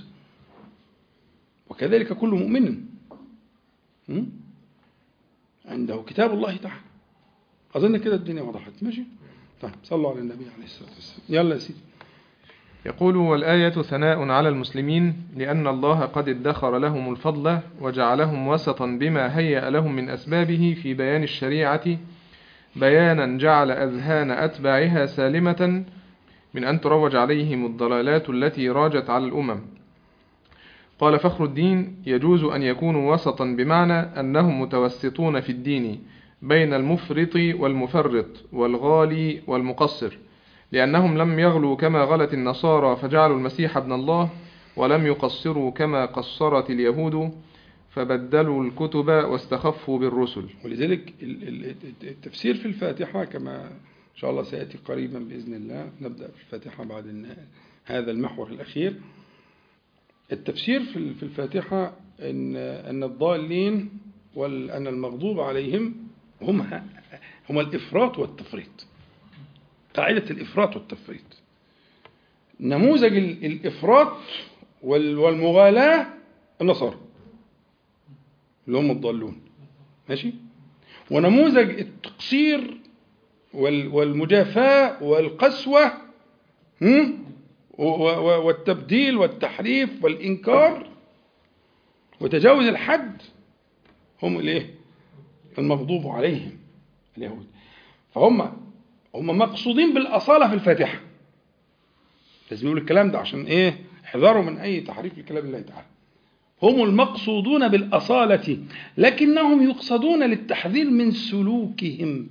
[SPEAKER 1] وكذلك كل مؤمن م? عنده كتاب الله تعالى أظن كده الدنيا وضحت ماشي طيب صلوا على النبي عليه الصلاة والسلام يلا يا سيدي
[SPEAKER 2] يقول والآية ثناء على المسلمين لأن الله قد ادخر لهم الفضل وجعلهم وسطا بما هيأ لهم من أسبابه في بيان الشريعة بيانا جعل أذهان أتباعها سالمة من أن تروج عليهم الضلالات التي راجت على الأمم قال فخر الدين يجوز أن يكونوا وسطا بمعنى أنهم متوسطون في الدين بين المفرط والمفرط والغالي والمقصر لأنهم لم يغلوا كما غلت النصارى فجعلوا المسيح ابن الله ولم يقصروا كما قصرت اليهود فبدلوا الكتب واستخفوا بالرسل
[SPEAKER 1] ولذلك ال- ال- التفسير في الفاتحة كما إن شاء الله سيأتي قريبا بإذن الله نبدأ في الفاتحة بعد الن- هذا المحور الأخير التفسير في ال- في الفاتحة أن أن الضالين وأن المغضوب عليهم هم هم الإفراط والتفريط قاعدة الإفراط والتفريط نموذج ال- الإفراط وال- والمغالاة النصارى اللي هم الضالون ماشي ونموذج التقصير وال- والمجافاة والقسوة هم؟ و- و- والتبديل والتحريف والإنكار وتجاوز الحد هم الايه؟ المغضوب عليهم اليهود فهم هم مقصودين بالأصالة في الفاتحة لازم يقول الكلام ده عشان ايه؟ احذروا من أي تحريف لكلام الله تعالى هم المقصودون بالأصالة لكنهم يقصدون للتحذير من سلوكهم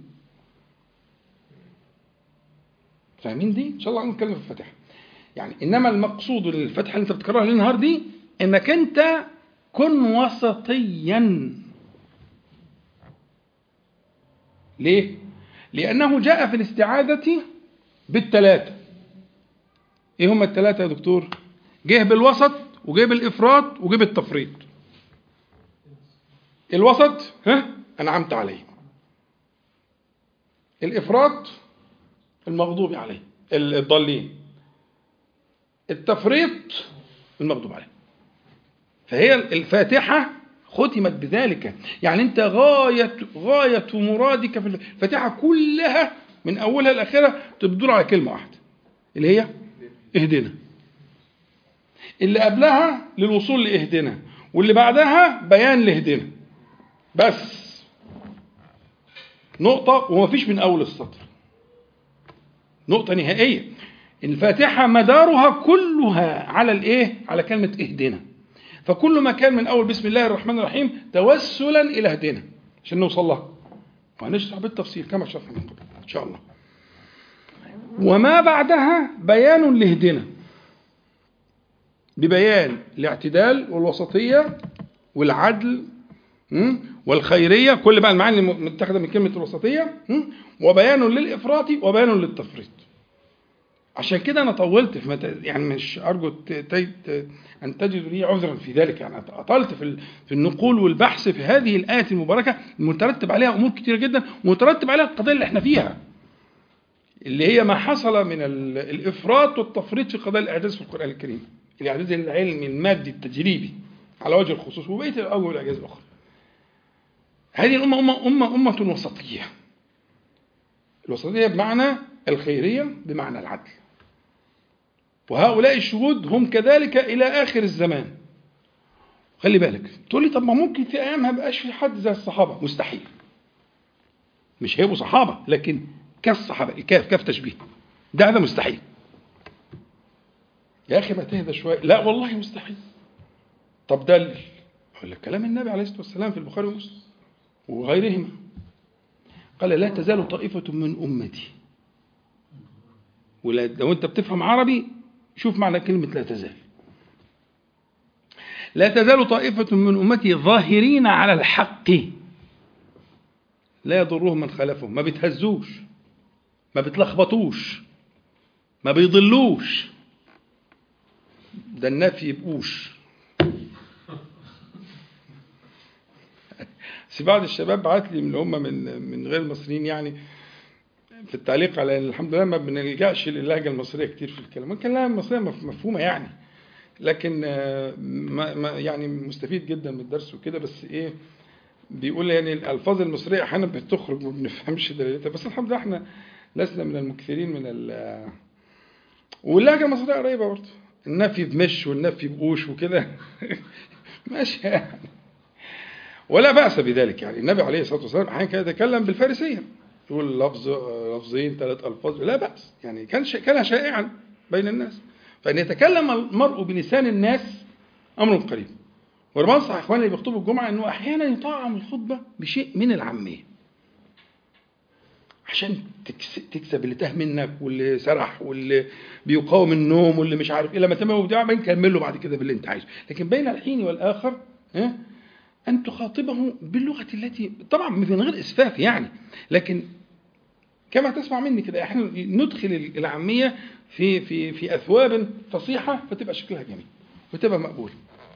[SPEAKER 1] فاهمين دي؟ إن شاء الله هنتكلم في الفاتحة يعني إنما المقصود للفتحة اللي أنت بتكررها لي النهار دي إنك أنت كن وسطيا ليه؟ لأنه جاء في الاستعاذة بالثلاثة إيه هم الثلاثة يا دكتور؟ جه بالوسط وجه بالإفراط وجه بالتفريط الوسط ها أنعمت عليه الإفراط المغضوب عليه الضالين التفريط المغضوب عليه فهي الفاتحة ختمت بذلك يعني أنت غاية غاية مرادك في الفاتحة كلها من أولها لآخرها تدور على كلمة واحدة اللي هي اهدنا اللي قبلها للوصول لاهدنا واللي بعدها بيان لاهدنا بس نقطة ومفيش من أول السطر نقطة نهائية الفاتحة مدارها كلها على الإيه؟ على كلمة اهدنا فكل ما كان من أول بسم الله الرحمن الرحيم توسلا إلى اهدنا عشان نوصل لها وهنشرح بالتفصيل كما شرحنا من قبل إن شاء الله وما بعدها بيان لاهدنا ببيان الاعتدال والوسطية والعدل م? والخيرية كل بقى المعاني المتخذة من كلمة الوسطية م? وبيان للإفراط وبيان للتفريط عشان كده أنا طولت في مت... يعني مش أرجو ت... ت... ت... أن تجدوا لي عذرا في ذلك يعني أطلت في, ال... في النقول والبحث في هذه الآية المباركة المترتب عليها أمور كتيرة جدا ومترتب عليها القضية اللي احنا فيها اللي هي ما حصل من ال... الإفراط والتفريط في قضايا الإعجاز في القرآن الكريم الإعجاز العلمي المادي التجريبي على وجه الخصوص وبقية الأوجه والإعجاز الأخرى هذه الأمة أمة أمة أمة وسطية الوسطية بمعنى الخيرية بمعنى العدل وهؤلاء الشهود هم كذلك إلى آخر الزمان خلي بالك تقول لي طب ما ممكن في أيام ما بقاش في حد زي الصحابة مستحيل مش هيبقوا صحابة لكن كالصحابة الكاف كاف تشبيه ده هذا مستحيل يا أخي ما تهدى شوية لا والله مستحيل طب دلل أقول لك كلام النبي عليه الصلاة والسلام في البخاري ومسلم وغيرهما قال لا تزال طائفة من أمتي ولا لو أنت بتفهم عربي شوف معنى كلمة لا تزال لا تزال طائفة من أمتي ظاهرين على الحق لا يضرهم من خلفهم ما بتهزوش ما بتلخبطوش ما بيضلوش ده النفي يبقوش بس بعض الشباب بعت لي من هم من من غير المصريين يعني في التعليق على الحمد لله ما بنلجاش للهجه المصريه كتير في الكلام ممكن اللهجه المصريه مفهومه يعني لكن ما ما يعني مستفيد جدا من الدرس وكده بس ايه بيقول يعني الالفاظ المصريه احيانا بتخرج ما بنفهمش دلالتها بس الحمد لله احنا لسنا من المكثرين من ال واللهجه المصريه قريبه برضه النفي بمش والنفي بقوش وكده ماشي يعني ولا بأس بذلك يعني النبي عليه الصلاة والسلام أحيانا كان يتكلم بالفارسية يقول لفظ لفظين ثلاث ألفاظ لا بأس يعني كان كان شائعا بين الناس فأن يتكلم المرء بلسان الناس أمر قريب وبنصح إخواني اللي بيخطبوا الجمعة أنه أحيانا يطعم الخطبة بشيء من العامية عشان تكسب اللي تاه منك واللي سرح واللي بيقاوم النوم واللي مش عارف ايه لما تمام وبتاع نكمل له بعد كده باللي انت عايزه لكن بين الحين والاخر ها أن تخاطبه باللغة التي طبعا من غير إسفاف يعني لكن كما تسمع مني كده احنا ندخل العامية في في في أثواب فصيحة فتبقى شكلها جميل وتبقى مقبولة.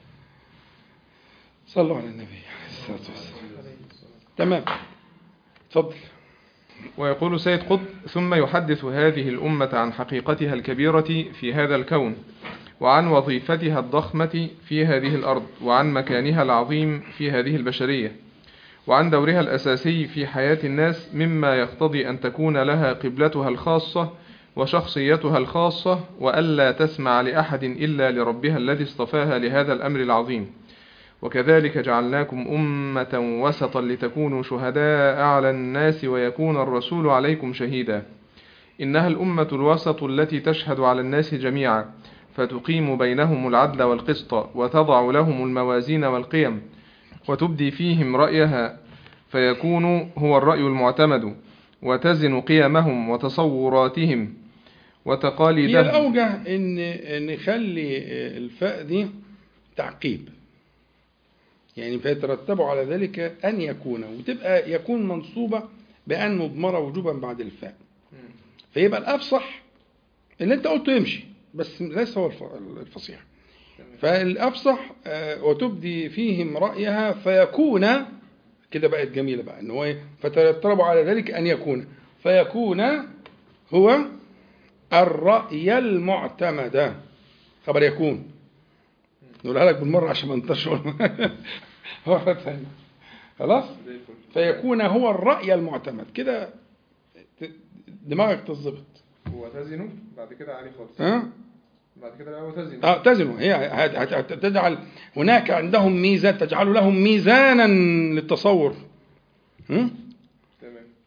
[SPEAKER 1] صلوا على النبي عليه الصلاة والسلام. تمام. اتفضل.
[SPEAKER 2] ويقول سيد قطب ثم يحدث هذه الأمة عن حقيقتها الكبيرة في هذا الكون وعن وظيفتها الضخمة في هذه الأرض وعن مكانها العظيم في هذه البشرية وعن دورها الأساسي في حياة الناس مما يقتضي أن تكون لها قبلتها الخاصة وشخصيتها الخاصة وألا تسمع لأحد إلا لربها الذي اصطفاها لهذا الأمر العظيم وكذلك جعلناكم أمة وسطا لتكونوا شهداء على الناس ويكون الرسول عليكم شهيدا إنها الأمة الوسط التي تشهد على الناس جميعا فتقيم بينهم العدل والقسط وتضع لهم الموازين والقيم وتبدي فيهم رأيها فيكون هو الرأي المعتمد وتزن قيمهم وتصوراتهم وتقاليدهم
[SPEAKER 1] هي الأوجه إن نخلي الفاء دي تعقيب يعني فيترتب على ذلك أن يكون وتبقى يكون منصوبة بأن مضمرة وجوبا بعد الفاء فيبقى الأفصح اللي أنت قلته يمشي بس ليس هو الفصيح فالأفصح وتبدي فيهم رأيها فيكون كده بقت جميلة بقى إن هو فترتب على ذلك أن يكون فيكون هو الرأي المعتمد خبر يكون نقولها لك بالمرة عشان ما انتشر مرة ثانية خلاص فيكون هو الرأي المعتمد كده دماغك تظبط
[SPEAKER 2] وتزنوا بعد كده عليه خالص
[SPEAKER 1] ها
[SPEAKER 2] بعد كده بقى وتزنوا
[SPEAKER 1] اه تزنوا هي تجعل هناك عندهم ميزة تجعل لهم ميزانا للتصور
[SPEAKER 2] تمام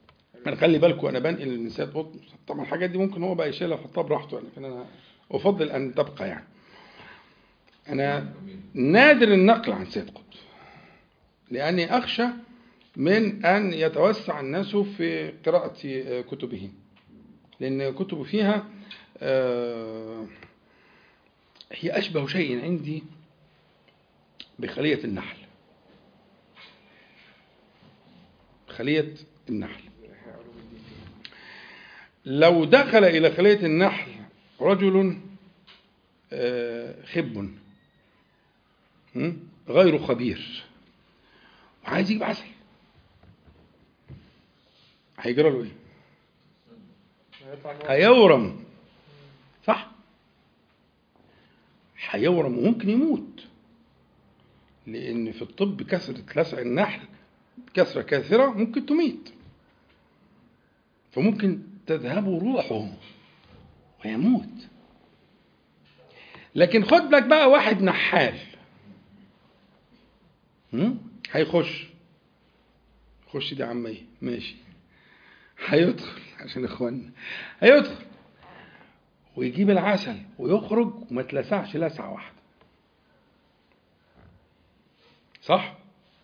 [SPEAKER 1] انا خلي بالكم انا بنقل من سيد قطب طبعا الحاجات دي ممكن هو بقى يشيلها يحطها براحته يعني لكن انا افضل ان تبقى يعني انا نادر النقل عن سيد قطب لاني اخشى من ان يتوسع الناس في قراءه كتبه لان كتبه فيها آه، هي اشبه شيء عندي بخليه النحل خليه النحل لو دخل إلى خلية النحل رجل آه، خب م? غير خبير وعايز يجيب عسل هيجرى له ايه؟ هيورم صح؟ هيورم وممكن يموت لأن في الطب كثرة لسع النحل كثرة كاثرة ممكن تميت فممكن تذهب روحه ويموت لكن خد بالك بقى واحد نحال هم؟ هيخش خش دي عمية ماشي هيدخل عشان اخواننا هيدخل ويجيب العسل ويخرج وما تلسعش لسعة واحدة صح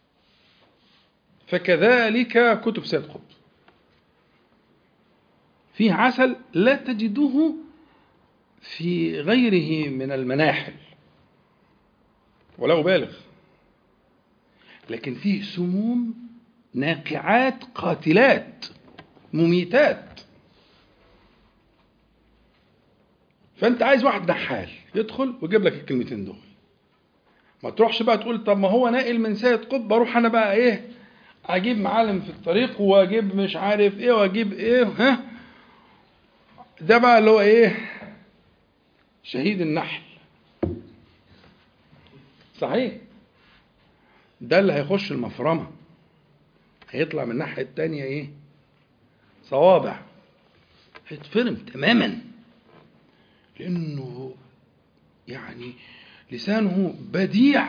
[SPEAKER 1] فكذلك كتب سيد قطب فيه عسل لا تجده في غيره من المناحل ولا أبالغ لكن فيه سموم ناقعات قاتلات مميتات فأنت عايز واحد نحال يدخل ويجيب لك الكلمتين دول ما تروحش بقى تقول طب ما هو ناقل من سيد قطب اروح انا بقى ايه اجيب معلم في الطريق واجيب مش عارف ايه واجيب ايه ها ده بقى اللي هو ايه شهيد النحل صحيح ده اللي هيخش المفرمة هيطلع من الناحية التانية ايه صوابع هيتفرم تماما لانه يعني لسانه بديع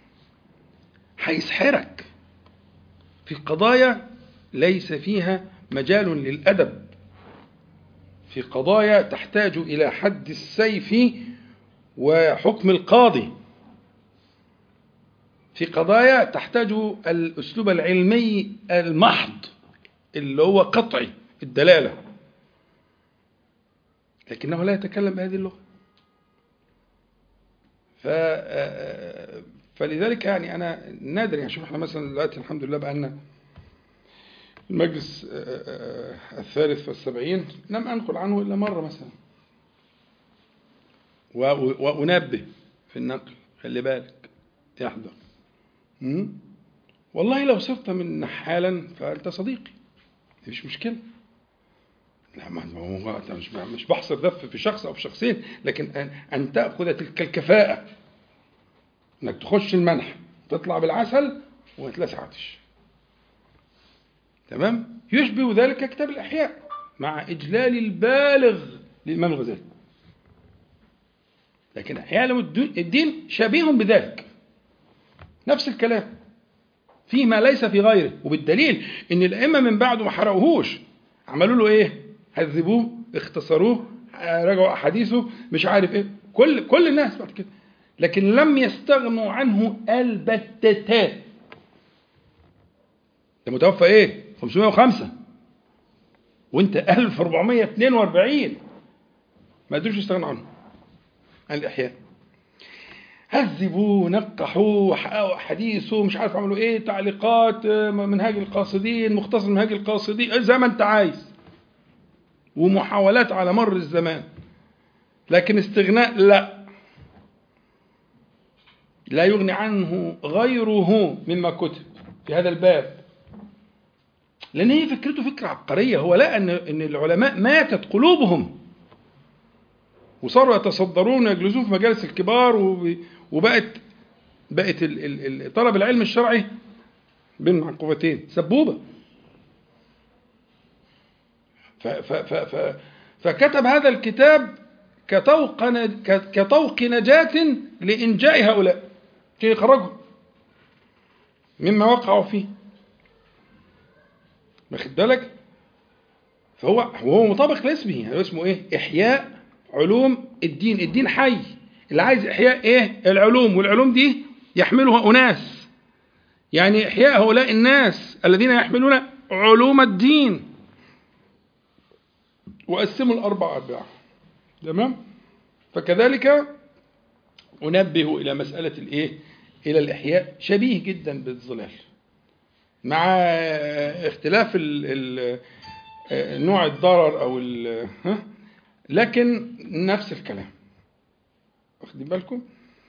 [SPEAKER 1] هيسحرك في قضايا ليس فيها مجال للأدب في قضايا تحتاج إلى حد السيف وحكم القاضي في قضايا تحتاج الأسلوب العلمي المحض اللي هو قطعي الدلالة لكنه لا يتكلم بهذه اللغة ف فلذلك يعني انا نادر يعني شوف احنا مثلا دلوقتي الحمد لله بقى لنا المجلس الثالث والسبعين لم انقل عنه الا مره مثلا وانبه في النقل خلي بالك يحذر والله لو صرت من نحالا فانت صديقي مفيش مشكله لا ما هو مش مش بحصر ده في شخص او في شخصين لكن ان, أن تاخذ تلك الكفاءه انك تخش المنح تطلع بالعسل وما تلسعتش تمام يشبه ذلك كتاب الاحياء مع اجلال البالغ للامام الغزالي لكن احياء علوم الدين شبيه بذلك نفس الكلام فيما ليس في غيره وبالدليل ان الائمه من بعده ما حرقوهوش عملوا له ايه هذبوه اختصروه راجعوا احاديثه مش عارف ايه كل كل الناس بعد كده لكن لم يستغنوا عنه البتتات ده متوفى ايه 505 وانت 1442 ما قدروش يستغنوا عنه عن الاحياء هذبوه نقحوه حققوا حديثه مش عارف عملوا ايه تعليقات منهاج القاصدين مختصر منهاج القاصدين زي ما انت عايز ومحاولات على مر الزمان لكن استغناء لا لا يغني عنه غيره مما كتب في هذا الباب لان هي فكرته فكره عبقريه هو لقى ان ان العلماء ماتت قلوبهم وصاروا يتصدرون ويجلسون في مجالس الكبار وبقت بقت طلب العلم الشرعي بين معقوفتين سبوبه ف ف ف ف فكتب هذا الكتاب كطوق كطوق نجاة لإنجاء هؤلاء كي يخرجهم مما وقعوا فيه واخد بالك فهو هو مطابق لاسمه يعني اسمه ايه احياء علوم الدين الدين حي اللي عايز احياء ايه العلوم والعلوم دي يحملها اناس يعني احياء هؤلاء الناس الذين يحملون علوم الدين وقسموا الاربع ارباع تمام فكذلك انبه الى مساله الايه الى الاحياء شبيه جدا بالظلال مع اختلاف ال ال نوع الضرر او ال ها لكن نفس الكلام واخدين بالكم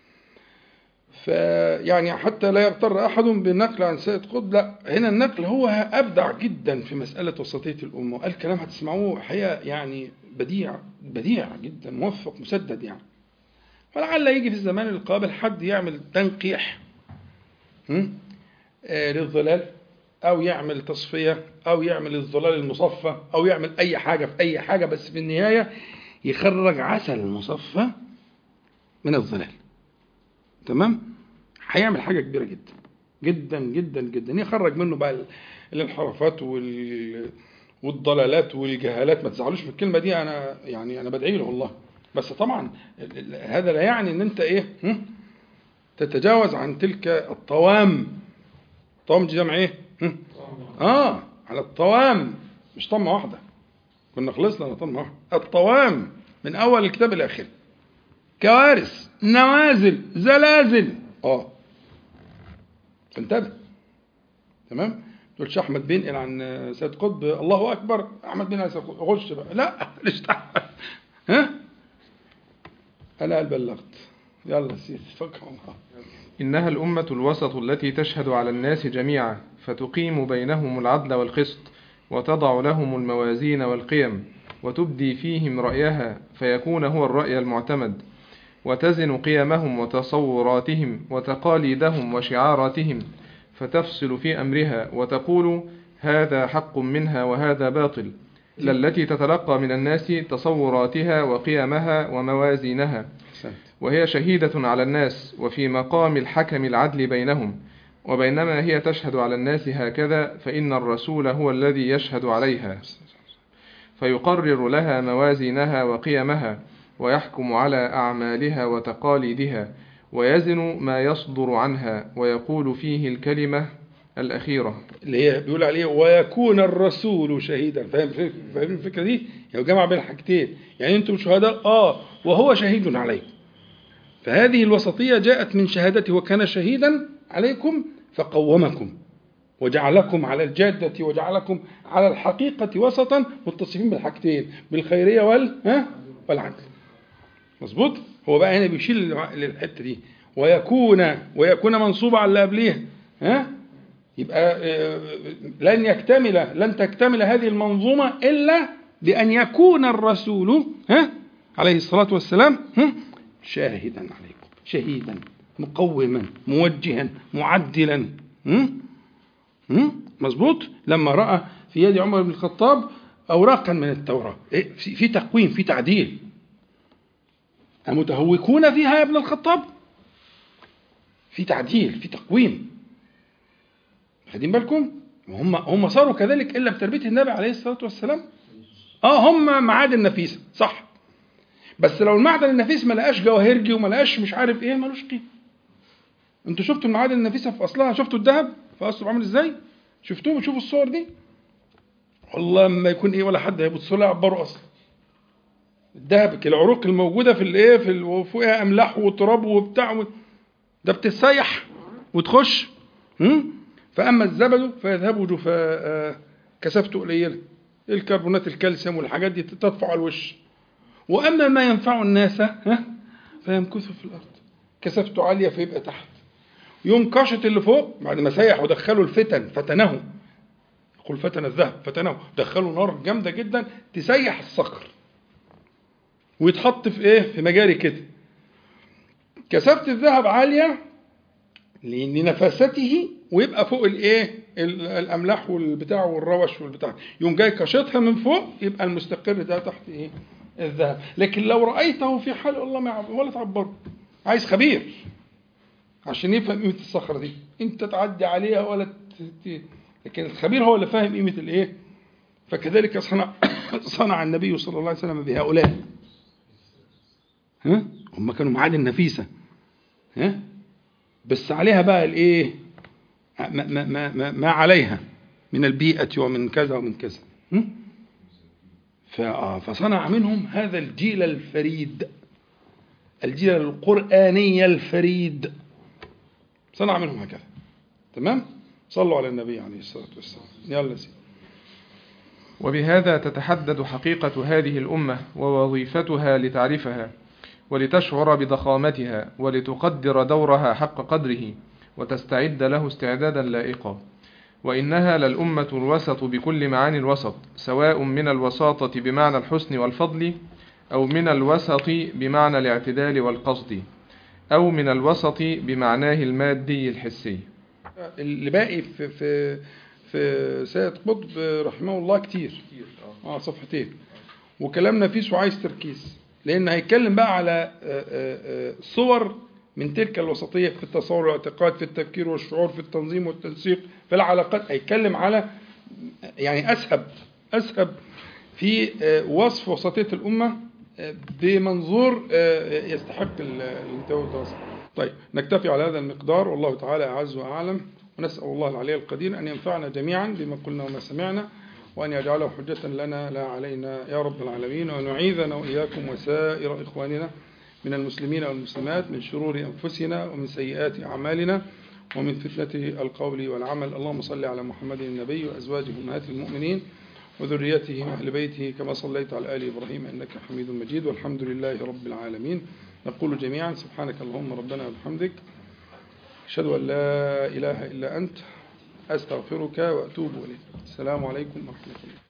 [SPEAKER 1] فيعني حتى لا يغتر احد بالنقل عن سيد قطب لا هنا النقل هو ابدع جدا في مساله وسطيه الامه وقال كلام هتسمعوه حقيقه يعني بديع بديع جدا موفق مسدد يعني ولعل يجي في الزمان القابل حد يعمل تنقيح هم؟ آه للظلال او يعمل تصفيه او يعمل الظلال المصفى او يعمل اي حاجه في اي حاجه بس في النهايه يخرج عسل مصفى من الظلال تمام هيعمل حاجه كبيره جدا جدا جدا جدا يخرج منه بقى الانحرافات وال والضلالات والجهالات ما تزعلوش من الكلمه دي انا يعني انا بدعي له والله بس طبعا هذا لا يعني ان انت ايه تتجاوز عن تلك الطوام طوام دي جمع ايه اه على الطوام مش طمه واحده كنا خلصنا على طمه واحده الطوام من اول الكتاب الى اخره كوارث نوازل زلازل اه فانتبه تمام تقولش احمد بينقل عن سيد قطب الله اكبر احمد بينقل عن سيد قطب غش بقى لا ليش ها انا بلغت يلا سيدي فكر الله
[SPEAKER 2] إنها الأمة الوسط التي تشهد على الناس جميعا فتقيم بينهم العدل والقسط وتضع لهم الموازين والقيم وتبدي فيهم رأيها فيكون هو الرأي المعتمد وتزن قيمهم وتصوراتهم وتقاليدهم وشعاراتهم فتفصل في أمرها وتقول هذا حق منها وهذا باطل لا التي تتلقى من الناس تصوراتها وقيمها وموازينها وهي شهيدة على الناس وفي مقام الحكم العدل بينهم وبينما هي تشهد على الناس هكذا فإن الرسول هو الذي يشهد عليها فيقرر لها موازينها وقيمها ويحكم على أعمالها وتقاليدها ويزن ما يصدر عنها ويقول فيه الكلمة الأخيرة
[SPEAKER 1] اللي هي بيقول عليه ويكون الرسول شهيدا فاهم فاهم الفكرة دي؟ يعني جمع بين الحاجتين يعني أنتم شهداء آه وهو شهيد عليكم فهذه الوسطية جاءت من شهادته وكان شهيدا عليكم فقومكم وجعلكم على الجادة وجعلكم على الحقيقة وسطا متصفين بالحاجتين بالخيرية وال ها والعدل مظبوط هو بقى هنا بيشيل للحتة دي ويكون ويكون منصوبة على اللي قبليها ها يبقى لن يكتمل لن تكتمل هذه المنظومة إلا بأن يكون الرسول ها عليه الصلاة والسلام ها شاهدا عليكم شهيدا مقوما موجها معدلا مظبوط لما راى في يد عمر بن الخطاب اوراقا من التوراه إيه في تقويم في تعديل أمتهوكون فيها يا ابن الخطاب في تعديل في تقويم خدين بالكم هم هم صاروا كذلك الا بتربيه النبي عليه الصلاه والسلام اه هم معادن نفيسه صح بس لو المعدن النفيس ما لقاش جواهرجي وما لقاش مش عارف ايه ملوش قيمه انتوا شفتوا المعادن النفيسه في اصلها شفتوا الذهب في اصله عامل ازاي شفتوه بتشوفوا الصور دي والله ما يكون ايه ولا حد هيبص له يعبره اصلا الذهب العروق الموجوده في الايه في وفوقها املاح وتراب وبتاع و... ده بتتسيح وتخش هم؟ فاما الزبد فيذهب جفاء كثافته قليله الكربونات الكالسيوم والحاجات دي تطفو على الوش واما ما ينفع الناس ها فيمكث في الارض كثافته عاليه فيبقى تحت يوم كشط اللي فوق بعد ما سيح ودخلوا الفتن فتنه يقول فتن الذهب فتنه دخلوا نار جامده جدا تسيح الصخر ويتحط في ايه في مجاري كده كثافه الذهب عاليه لنفاسته ويبقى فوق الايه الاملاح والبتاع والروش والبتاع يوم جاي كشطها من فوق يبقى المستقر ده تحت ايه الذهب لكن لو رايته في حال الله ما ولا تعبره عايز خبير عشان يفهم قيمه الصخره دي انت تعدي عليها ولا ت... لكن الخبير هو اللي فاهم قيمه الايه فكذلك يصنع صنع النبي صلى الله عليه وسلم بهؤلاء ها هم كانوا معادن نفيسة ها بس عليها بقى الايه ما, ما, ما, ما, ما عليها من البيئة ومن كذا ومن كذا هم؟ ف- آه، فصنع منهم هذا الجيل الفريد الجيل القرآني الفريد صنع منهم هكذا تمام صلوا على النبي عليه الصلاة والسلام يلا سيدي
[SPEAKER 2] وبهذا تتحدد حقيقة هذه الأمة ووظيفتها لتعرفها ولتشعر بضخامتها ولتقدر دورها حق قدره وتستعد له استعدادا لائقا وإنها للأمة الوسط بكل معاني الوسط سواء من الوساطة بمعنى الحسن والفضل أو من الوسط بمعنى الاعتدال والقصد أو من الوسط بمعناه المادي الحسي
[SPEAKER 1] اللي باقي في في في سيد قطب رحمه الله كتير اه صفحتين وكلام نفيس وعايز تركيز لان هيتكلم بقى على آه، آه، آه، صور من تلك الوسطيه في التصور والاعتقاد في التفكير والشعور في التنظيم والتنسيق في العلاقات هيتكلم على يعني اسهب اسهب في آه، وصف وسطيه الامه آه، بمنظور آه، يستحق ال- الانتباه والدراسه. طيب نكتفي على هذا المقدار والله تعالى اعز واعلم ونسال الله العلي القدير ان ينفعنا جميعا بما قلنا وما سمعنا وأن يجعله حجة لنا لا علينا يا رب العالمين وأن يعيذنا وإياكم وسائر إخواننا من المسلمين والمسلمات من شرور أنفسنا ومن سيئات أعمالنا ومن فتنة القول والعمل اللهم صل على محمد النبي وأزواجه أمهات المؤمنين وذريته وأهل بيته كما صليت على آل إبراهيم إنك حميد مجيد والحمد لله رب العالمين نقول جميعا سبحانك اللهم ربنا وبحمدك أشهد أن لا إله إلا أنت أستغفرك وأتوب إليك السلام عليكم ورحمة الله